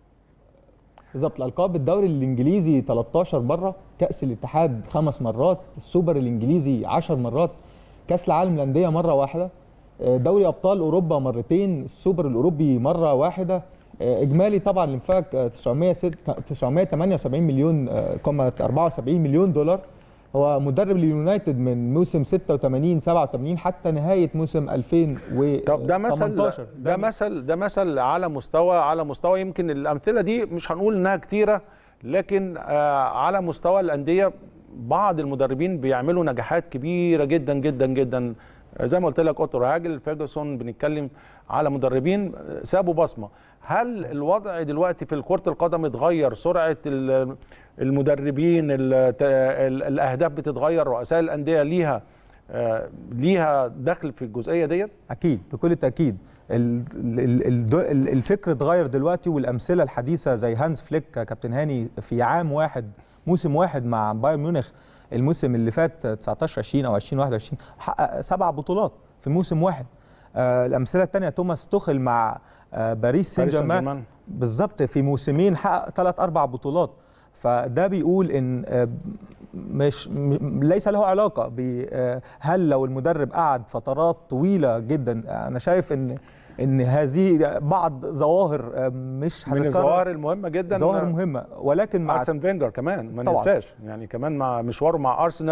بالظبط الالقاب الدوري الانجليزي 13 مره كاس الاتحاد خمس مرات السوبر الانجليزي 10 مرات كاس العالم للانديه مره واحده آه، دوري ابطال اوروبا مرتين السوبر الاوروبي مره واحده آه، اجمالي طبعا الانفاق آه، 906 978 مليون آه، كوما 74 مليون دولار هو مدرب اليونايتد من موسم 86 87 حتى نهايه موسم 2018 طب ده مثل ده مثل ده مثل على مستوى على مستوى يمكن الامثله دي مش هنقول انها كتيره لكن آه على مستوى الانديه بعض المدربين بيعملوا نجاحات كبيره جدا جدا جدا آه، زي ما قلت لك اوتو راجل فيرجسون بنتكلم على مدربين آه، سابوا بصمه هل الوضع دلوقتي في كره القدم اتغير سرعه ال- المدربين ال- ت- ال- الاهداف بتتغير رؤساء الانديه ليها آه، ليها دخل في الجزئيه ديت اكيد بكل تاكيد ال- ال- ال- ال- الفكر اتغير دلوقتي والامثله الحديثه زي هانز فليك كابتن هاني في عام واحد موسم واحد مع بايرن ميونخ الموسم اللي فات 19 20 او 20 21 حقق سبع بطولات في موسم واحد آه الامثله الثانيه توماس توخل مع آه باريس سان باريس سان جيرمان جيرمان. بالظبط في موسمين حقق ثلاث اربع بطولات فده بيقول ان آه، مش م- ليس له علاقه ب آه، هل لو المدرب قعد فترات طويله جدا انا شايف ان ان هذه بعض ظواهر آه، مش من هتتكرر. الظواهر المهمه جدا ظواهر مهمه ولكن مع ارسن فينجر كمان ما طبعاً. ننساش يعني كمان مع مشواره مع ارسنال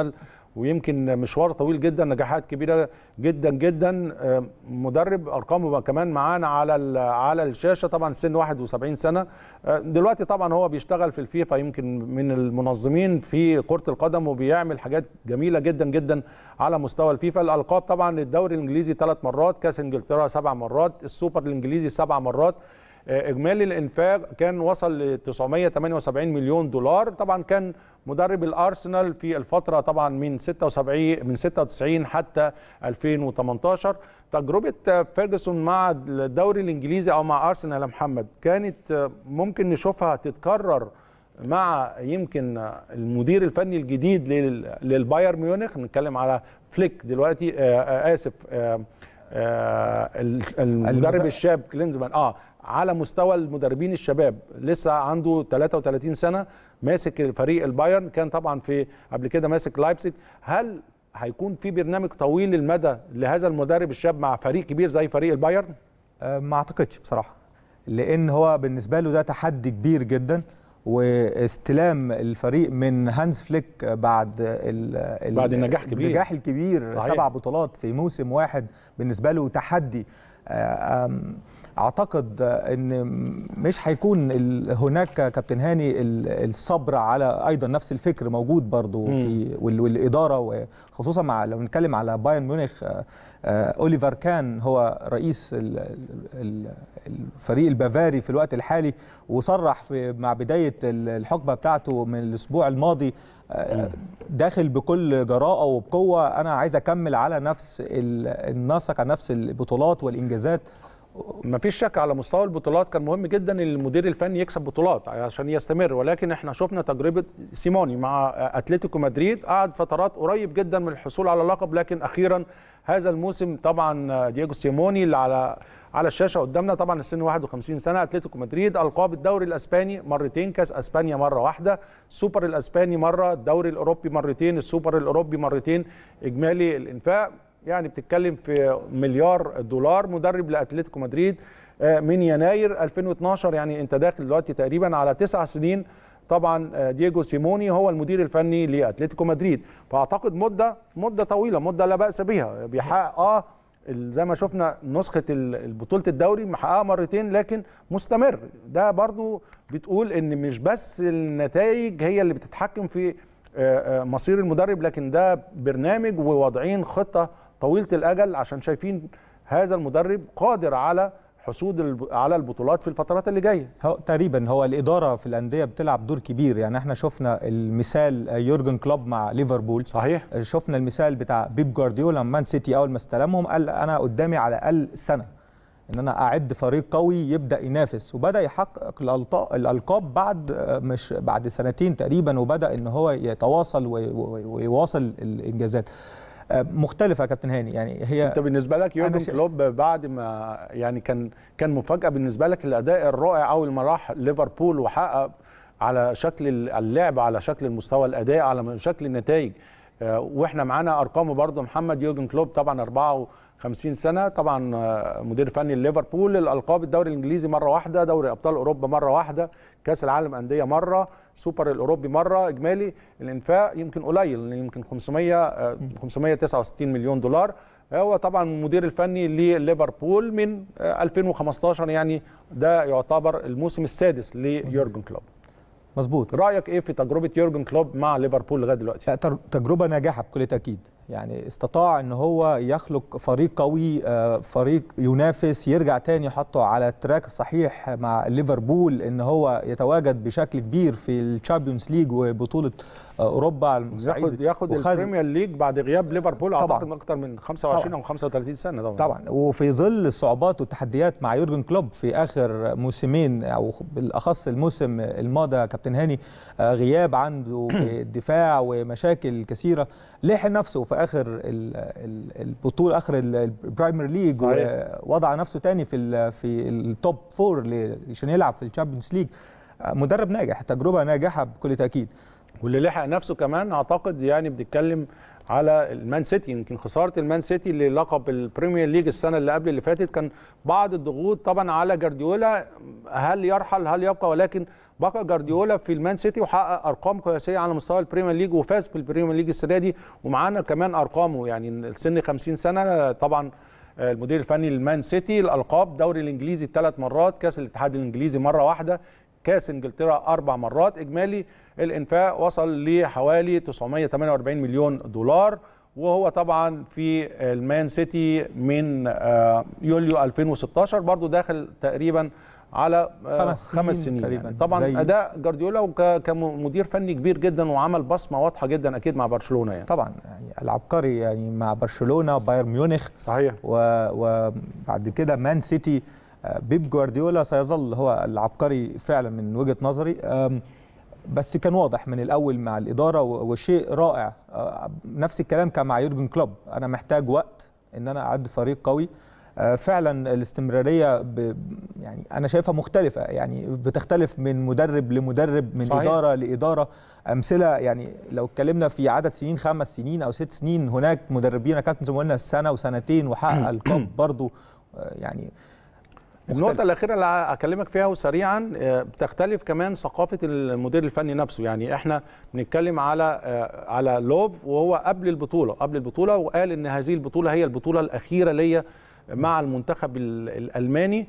ويمكن مشوار طويل جدا نجاحات كبيره جدا جدا آه، مدرب ارقامه كمان معانا على ال- على الشاشه طبعا سن 71 سنه آه، دلوقتي طبعا هو بيشتغل في الفيفا يمكن من المنظمين في كره القدم وبيعمل حاجات جميله جدا جدا على مستوى الفيفا الالقاب طبعا الدوري الانجليزي ثلاث مرات كاس انجلترا سبع مرات السوبر الانجليزي سبع مرات آه، اجمالي الانفاق كان وصل ل 978 مليون دولار طبعا كان مدرب الارسنال في الفتره طبعا من 76 من 96 حتى 2018 تجربه آه، فيرجسون مع الدوري الانجليزي او مع ارسنال يا محمد كانت آه، ممكن نشوفها تتكرر مع يمكن المدير الفني الجديد لل- للبايرن ميونخ نتكلم على فليك دلوقتي آه، آه، اسف آه، آه، ال- المدرب المد- الشاب كلينزمان اه على مستوى المدربين الشباب لسه عنده 33 سنه ماسك فريق البايرن كان طبعا في قبل كده ماسك لايبزيج هل هيكون في برنامج طويل المدى لهذا المدرب الشاب مع فريق كبير زي فريق البايرن آه، ما اعتقدش بصراحه لان هو بالنسبه له ده تحدي كبير جدا واستلام الفريق من هانز فليك بعد ال ال بعد النجاح كبير. النجاح الكبير صحيح. سبع بطولات في موسم واحد بالنسبه له تحدي آه، آم، اعتقد ان مش هيكون ال- هناك كابتن هاني ال- الصبر على ايضا نفس الفكر موجود برضو في وال- والاداره وخصوصا مع لو نتكلم على بايرن ميونخ آه، آه، اوليفر كان هو رئيس ال- ال- ال- الفريق البافاري في الوقت الحالي وصرح في مع بدايه ال- الحقبه بتاعته من الاسبوع الماضي آه، داخل بكل جراءه وبقوه انا عايز اكمل على نفس ال- النسق على نفس البطولات والانجازات ما فيش شك على مستوى البطولات كان مهم جدا ان المدير الفني يكسب بطولات عشان يستمر ولكن احنا شفنا تجربه سيموني مع اتلتيكو مدريد قعد فترات قريب جدا من الحصول على اللقب لكن اخيرا هذا الموسم طبعا دييجو سيموني اللي على على الشاشه قدامنا طبعا السن 51 سنه اتلتيكو مدريد القاب الدوري الاسباني مرتين كاس اسبانيا مره واحده السوبر الاسباني مره الدوري الاوروبي مرتين السوبر الاوروبي مرتين اجمالي الانفاق يعني بتتكلم في مليار دولار مدرب لاتلتيكو مدريد آه، من يناير 2012 يعني انت داخل دلوقتي تقريبا على تسع سنين طبعا آه، دييجو سيموني هو المدير الفني لاتلتيكو مدريد فاعتقد مده مده طويله مده لا باس بها بيحقق اه ال- زي ما شفنا نسخه ال- بطوله الدوري محققها مرتين لكن مستمر ده برضو بتقول ان مش بس النتائج هي اللي بتتحكم في آه، آه، مصير المدرب لكن ده برنامج وواضعين خطه طويله الاجل عشان شايفين هذا المدرب قادر على حصول الب- على البطولات في الفترات اللي جايه هو تقريبا هو الاداره في الانديه بتلعب دور كبير يعني احنا شفنا المثال يورجن كلوب مع ليفربول صحيح شفنا المثال بتاع بيب جوارديولا مان سيتي اول ما استلمهم قال انا قدامي على الاقل سنه ان انا اعد فريق قوي يبدا ينافس وبدا يحقق الألط- الالقاب بعد آه، مش بعد سنتين تقريبا وبدا ان هو يتواصل وي- وي- ويواصل الانجازات آه، مختلفه يا كابتن هاني يعني هي انت بالنسبه لك أنا يورجن شا- كلوب بعد ما يعني كان كان مفاجاه بالنسبه لك الاداء الرائع اول ما راح ليفربول وحقق على شكل اللعب على شكل المستوى الاداء على شكل النتائج آه، واحنا معانا ارقامه برضه محمد يورجن كلوب طبعا 54 سنه طبعا آه، مدير فني ليفربول الالقاب الدوري الانجليزي مره واحده دوري ابطال اوروبا مره واحده كاس العالم انديه مره سوبر الاوروبي مره اجمالي الانفاق يمكن قليل يمكن 500 آه، 569 مليون دولار هو طبعا المدير الفني لليفربول من آه، 2015 يعني ده يعتبر الموسم السادس ليورجن كلوب مظبوط رايك ايه في تجربه يورجن كلوب مع ليفربول لغايه دلوقتي لا، تر- تجربة ناجحة بكل تأكيد يعني استطاع ان هو يخلق فريق قوي آه، فريق ينافس يرجع تاني يحطه على التراك الصحيح مع ليفربول ان هو يتواجد بشكل كبير في الشامبيونز ليج وبطولة آه، اوروبا على ياخد المصعيد ياخد وخز- البريمير ليج بعد غياب ليفربول طبعاً. اعتقد من اكتر من 25 طبعاً. او 35 سنه طبعا طبعا وفي ظل الصعوبات والتحديات مع يورجن كلوب في اخر موسمين او بالاخص الموسم الماضي يا كابتن هاني آه، غياب عنده في الدفاع ومشاكل كثيره لحق نفسه في اخر ال- ال- البطوله اخر ال- البرايمر ليج صحيح. ووضع نفسه تاني في ال- في التوب فور ل- عشان يلعب في الشامبيونز ليج آه، مدرب ناجح تجربه ناجحه بكل تاكيد واللي لحق نفسه كمان اعتقد يعني بنتكلم على المان سيتي يمكن خساره المان سيتي للقب البريمير ليج السنه اللي قبل اللي فاتت كان بعض الضغوط طبعا على جارديولا هل يرحل هل يبقى ولكن بقى جارديولا في المان سيتي وحقق ارقام قياسيه على مستوى البريمير ليج وفاز بالبريمير ليج السنه دي ومعانا كمان ارقامه يعني السن 50 سنه طبعا المدير الفني للمان سيتي الالقاب دوري الانجليزي ثلاث مرات كاس الاتحاد الانجليزي مره واحده كاس انجلترا اربع مرات اجمالي الانفاق وصل لحوالي 948 مليون دولار وهو طبعا في المان سيتي من آه، يوليو 2016 برضو داخل تقريبا على آه، خمس سنين خمس سنين تقريباً. يعني طبعا زي- اداء جارديولا وك- كمدير فني كبير جدا وعمل بصمه واضحه جدا اكيد مع برشلونه يعني طبعا يعني العبقري يعني مع برشلونه بايرن ميونخ صحيح و- وبعد كده مان سيتي آه، بيب جوارديولا سيظل هو العبقري فعلا من وجهه نظري آم، بس كان واضح من الاول مع الاداره و- وشيء رائع آه، نفس الكلام كان مع يورجن كلوب انا محتاج وقت ان انا اعد فريق قوي آه، فعلا الاستمراريه ب يعني انا شايفها مختلفه يعني بتختلف من مدرب لمدرب من صحيح. صحيح. اداره لاداره امثله يعني لو اتكلمنا في عدد سنين خمس سنين او ست سنين هناك مدربين يا كابتن زي ما قلنا سنه وسنتين وحقق الكاب برضه آه، يعني النقطة مختلف. الأخيرة اللي أكلمك فيها وسريعا آه، بتختلف كمان ثقافة المدير الفني نفسه يعني إحنا بنتكلم على آه، على لوف وهو قبل البطولة قبل البطولة وقال إن هذه البطولة هي البطولة الأخيرة ليا مع المنتخب ال- الألماني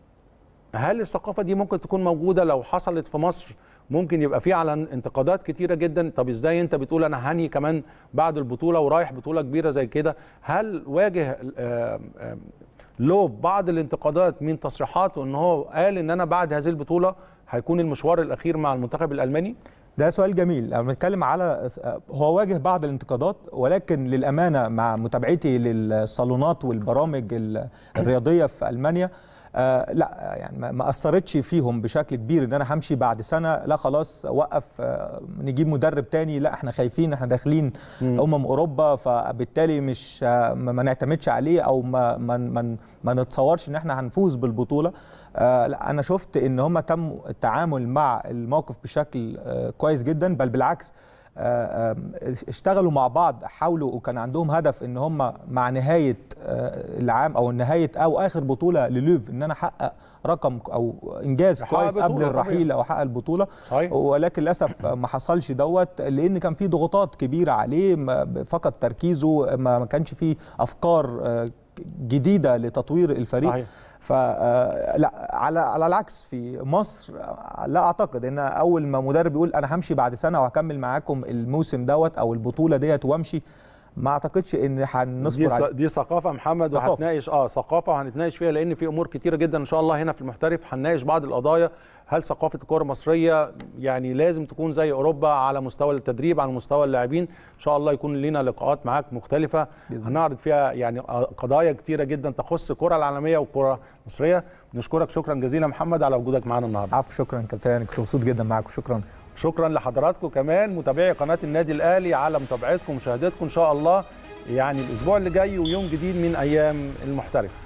هل الثقافة دي ممكن تكون موجودة لو حصلت في مصر ممكن يبقى في على انتقادات كتيرة جدا طب ازاي انت بتقول انا هني كمان بعد البطولة ورايح بطولة كبيرة زي كده هل واجه آه، آه، لوف بعض الانتقادات من تصريحاته ان هو قال ان انا بعد هذه البطولة هيكون المشوار الاخير مع المنتخب الالماني ده سؤال جميل لما بنتكلم على هو واجه بعض الانتقادات ولكن للامانه مع متابعتي للصالونات والبرامج ال- الرياضيه في المانيا آه لا يعني ما- ما اثرتش فيهم بشكل كبير ان انا همشي بعد سنه لا خلاص وقف آه نجيب مدرب تاني لا احنا خايفين احنا داخلين امم اوروبا فبالتالي مش آه ما ما نعتمدش عليه او ما ما ما, ما نتصورش ان احنا هنفوز بالبطوله آه لا انا شفت ان هم تم التعامل مع الموقف بشكل آه كويس جدا بل بالعكس آه، آه، اشتغلوا مع بعض حاولوا وكان عندهم هدف ان هم مع نهايه آه، العام او نهايه او اخر بطوله للوف ان انا احقق رقم او انجاز يحقق كويس قبل بطولة الرحيل او احقق البطوله صحيح. ولكن للاسف ما حصلش دوت لان كان في ضغوطات كبيره عليه ما- فقد تركيزه ما ما كانش فيه افكار آه، جديده لتطوير الفريق صحيح. فلا على على العكس في مصر آه، لا اعتقد ان اول ما مدرب يقول انا همشي بعد سنه وهكمل معاكم الموسم دوت او البطوله ديت وامشي ما اعتقدش ان دي هنصبر ث- عليه دي ثقافه محمد ثقافة. وهتناقش اه ثقافه وهنتناقش فيها لان في امور كتيره جدا ان شاء الله هنا في المحترف هنناقش بعض القضايا هل ثقافه الكره المصريه يعني لازم تكون زي اوروبا على مستوى التدريب على مستوى اللاعبين ان شاء الله يكون لنا لقاءات معاك مختلفه هنعرض فيها يعني قضايا كتيره جدا تخص الكره العالميه والكره المصريه نشكرك شكرا جزيلا محمد على وجودك معانا النهارده عفو شكرا كابتن كنت مبسوط جدا معاكم شكرا شكرا لحضراتكم كمان متابعي قناه النادي الاهلي على متابعتكم ومشاهدتكم ان شاء الله يعني الاسبوع اللي جاي ويوم جديد من ايام المحترف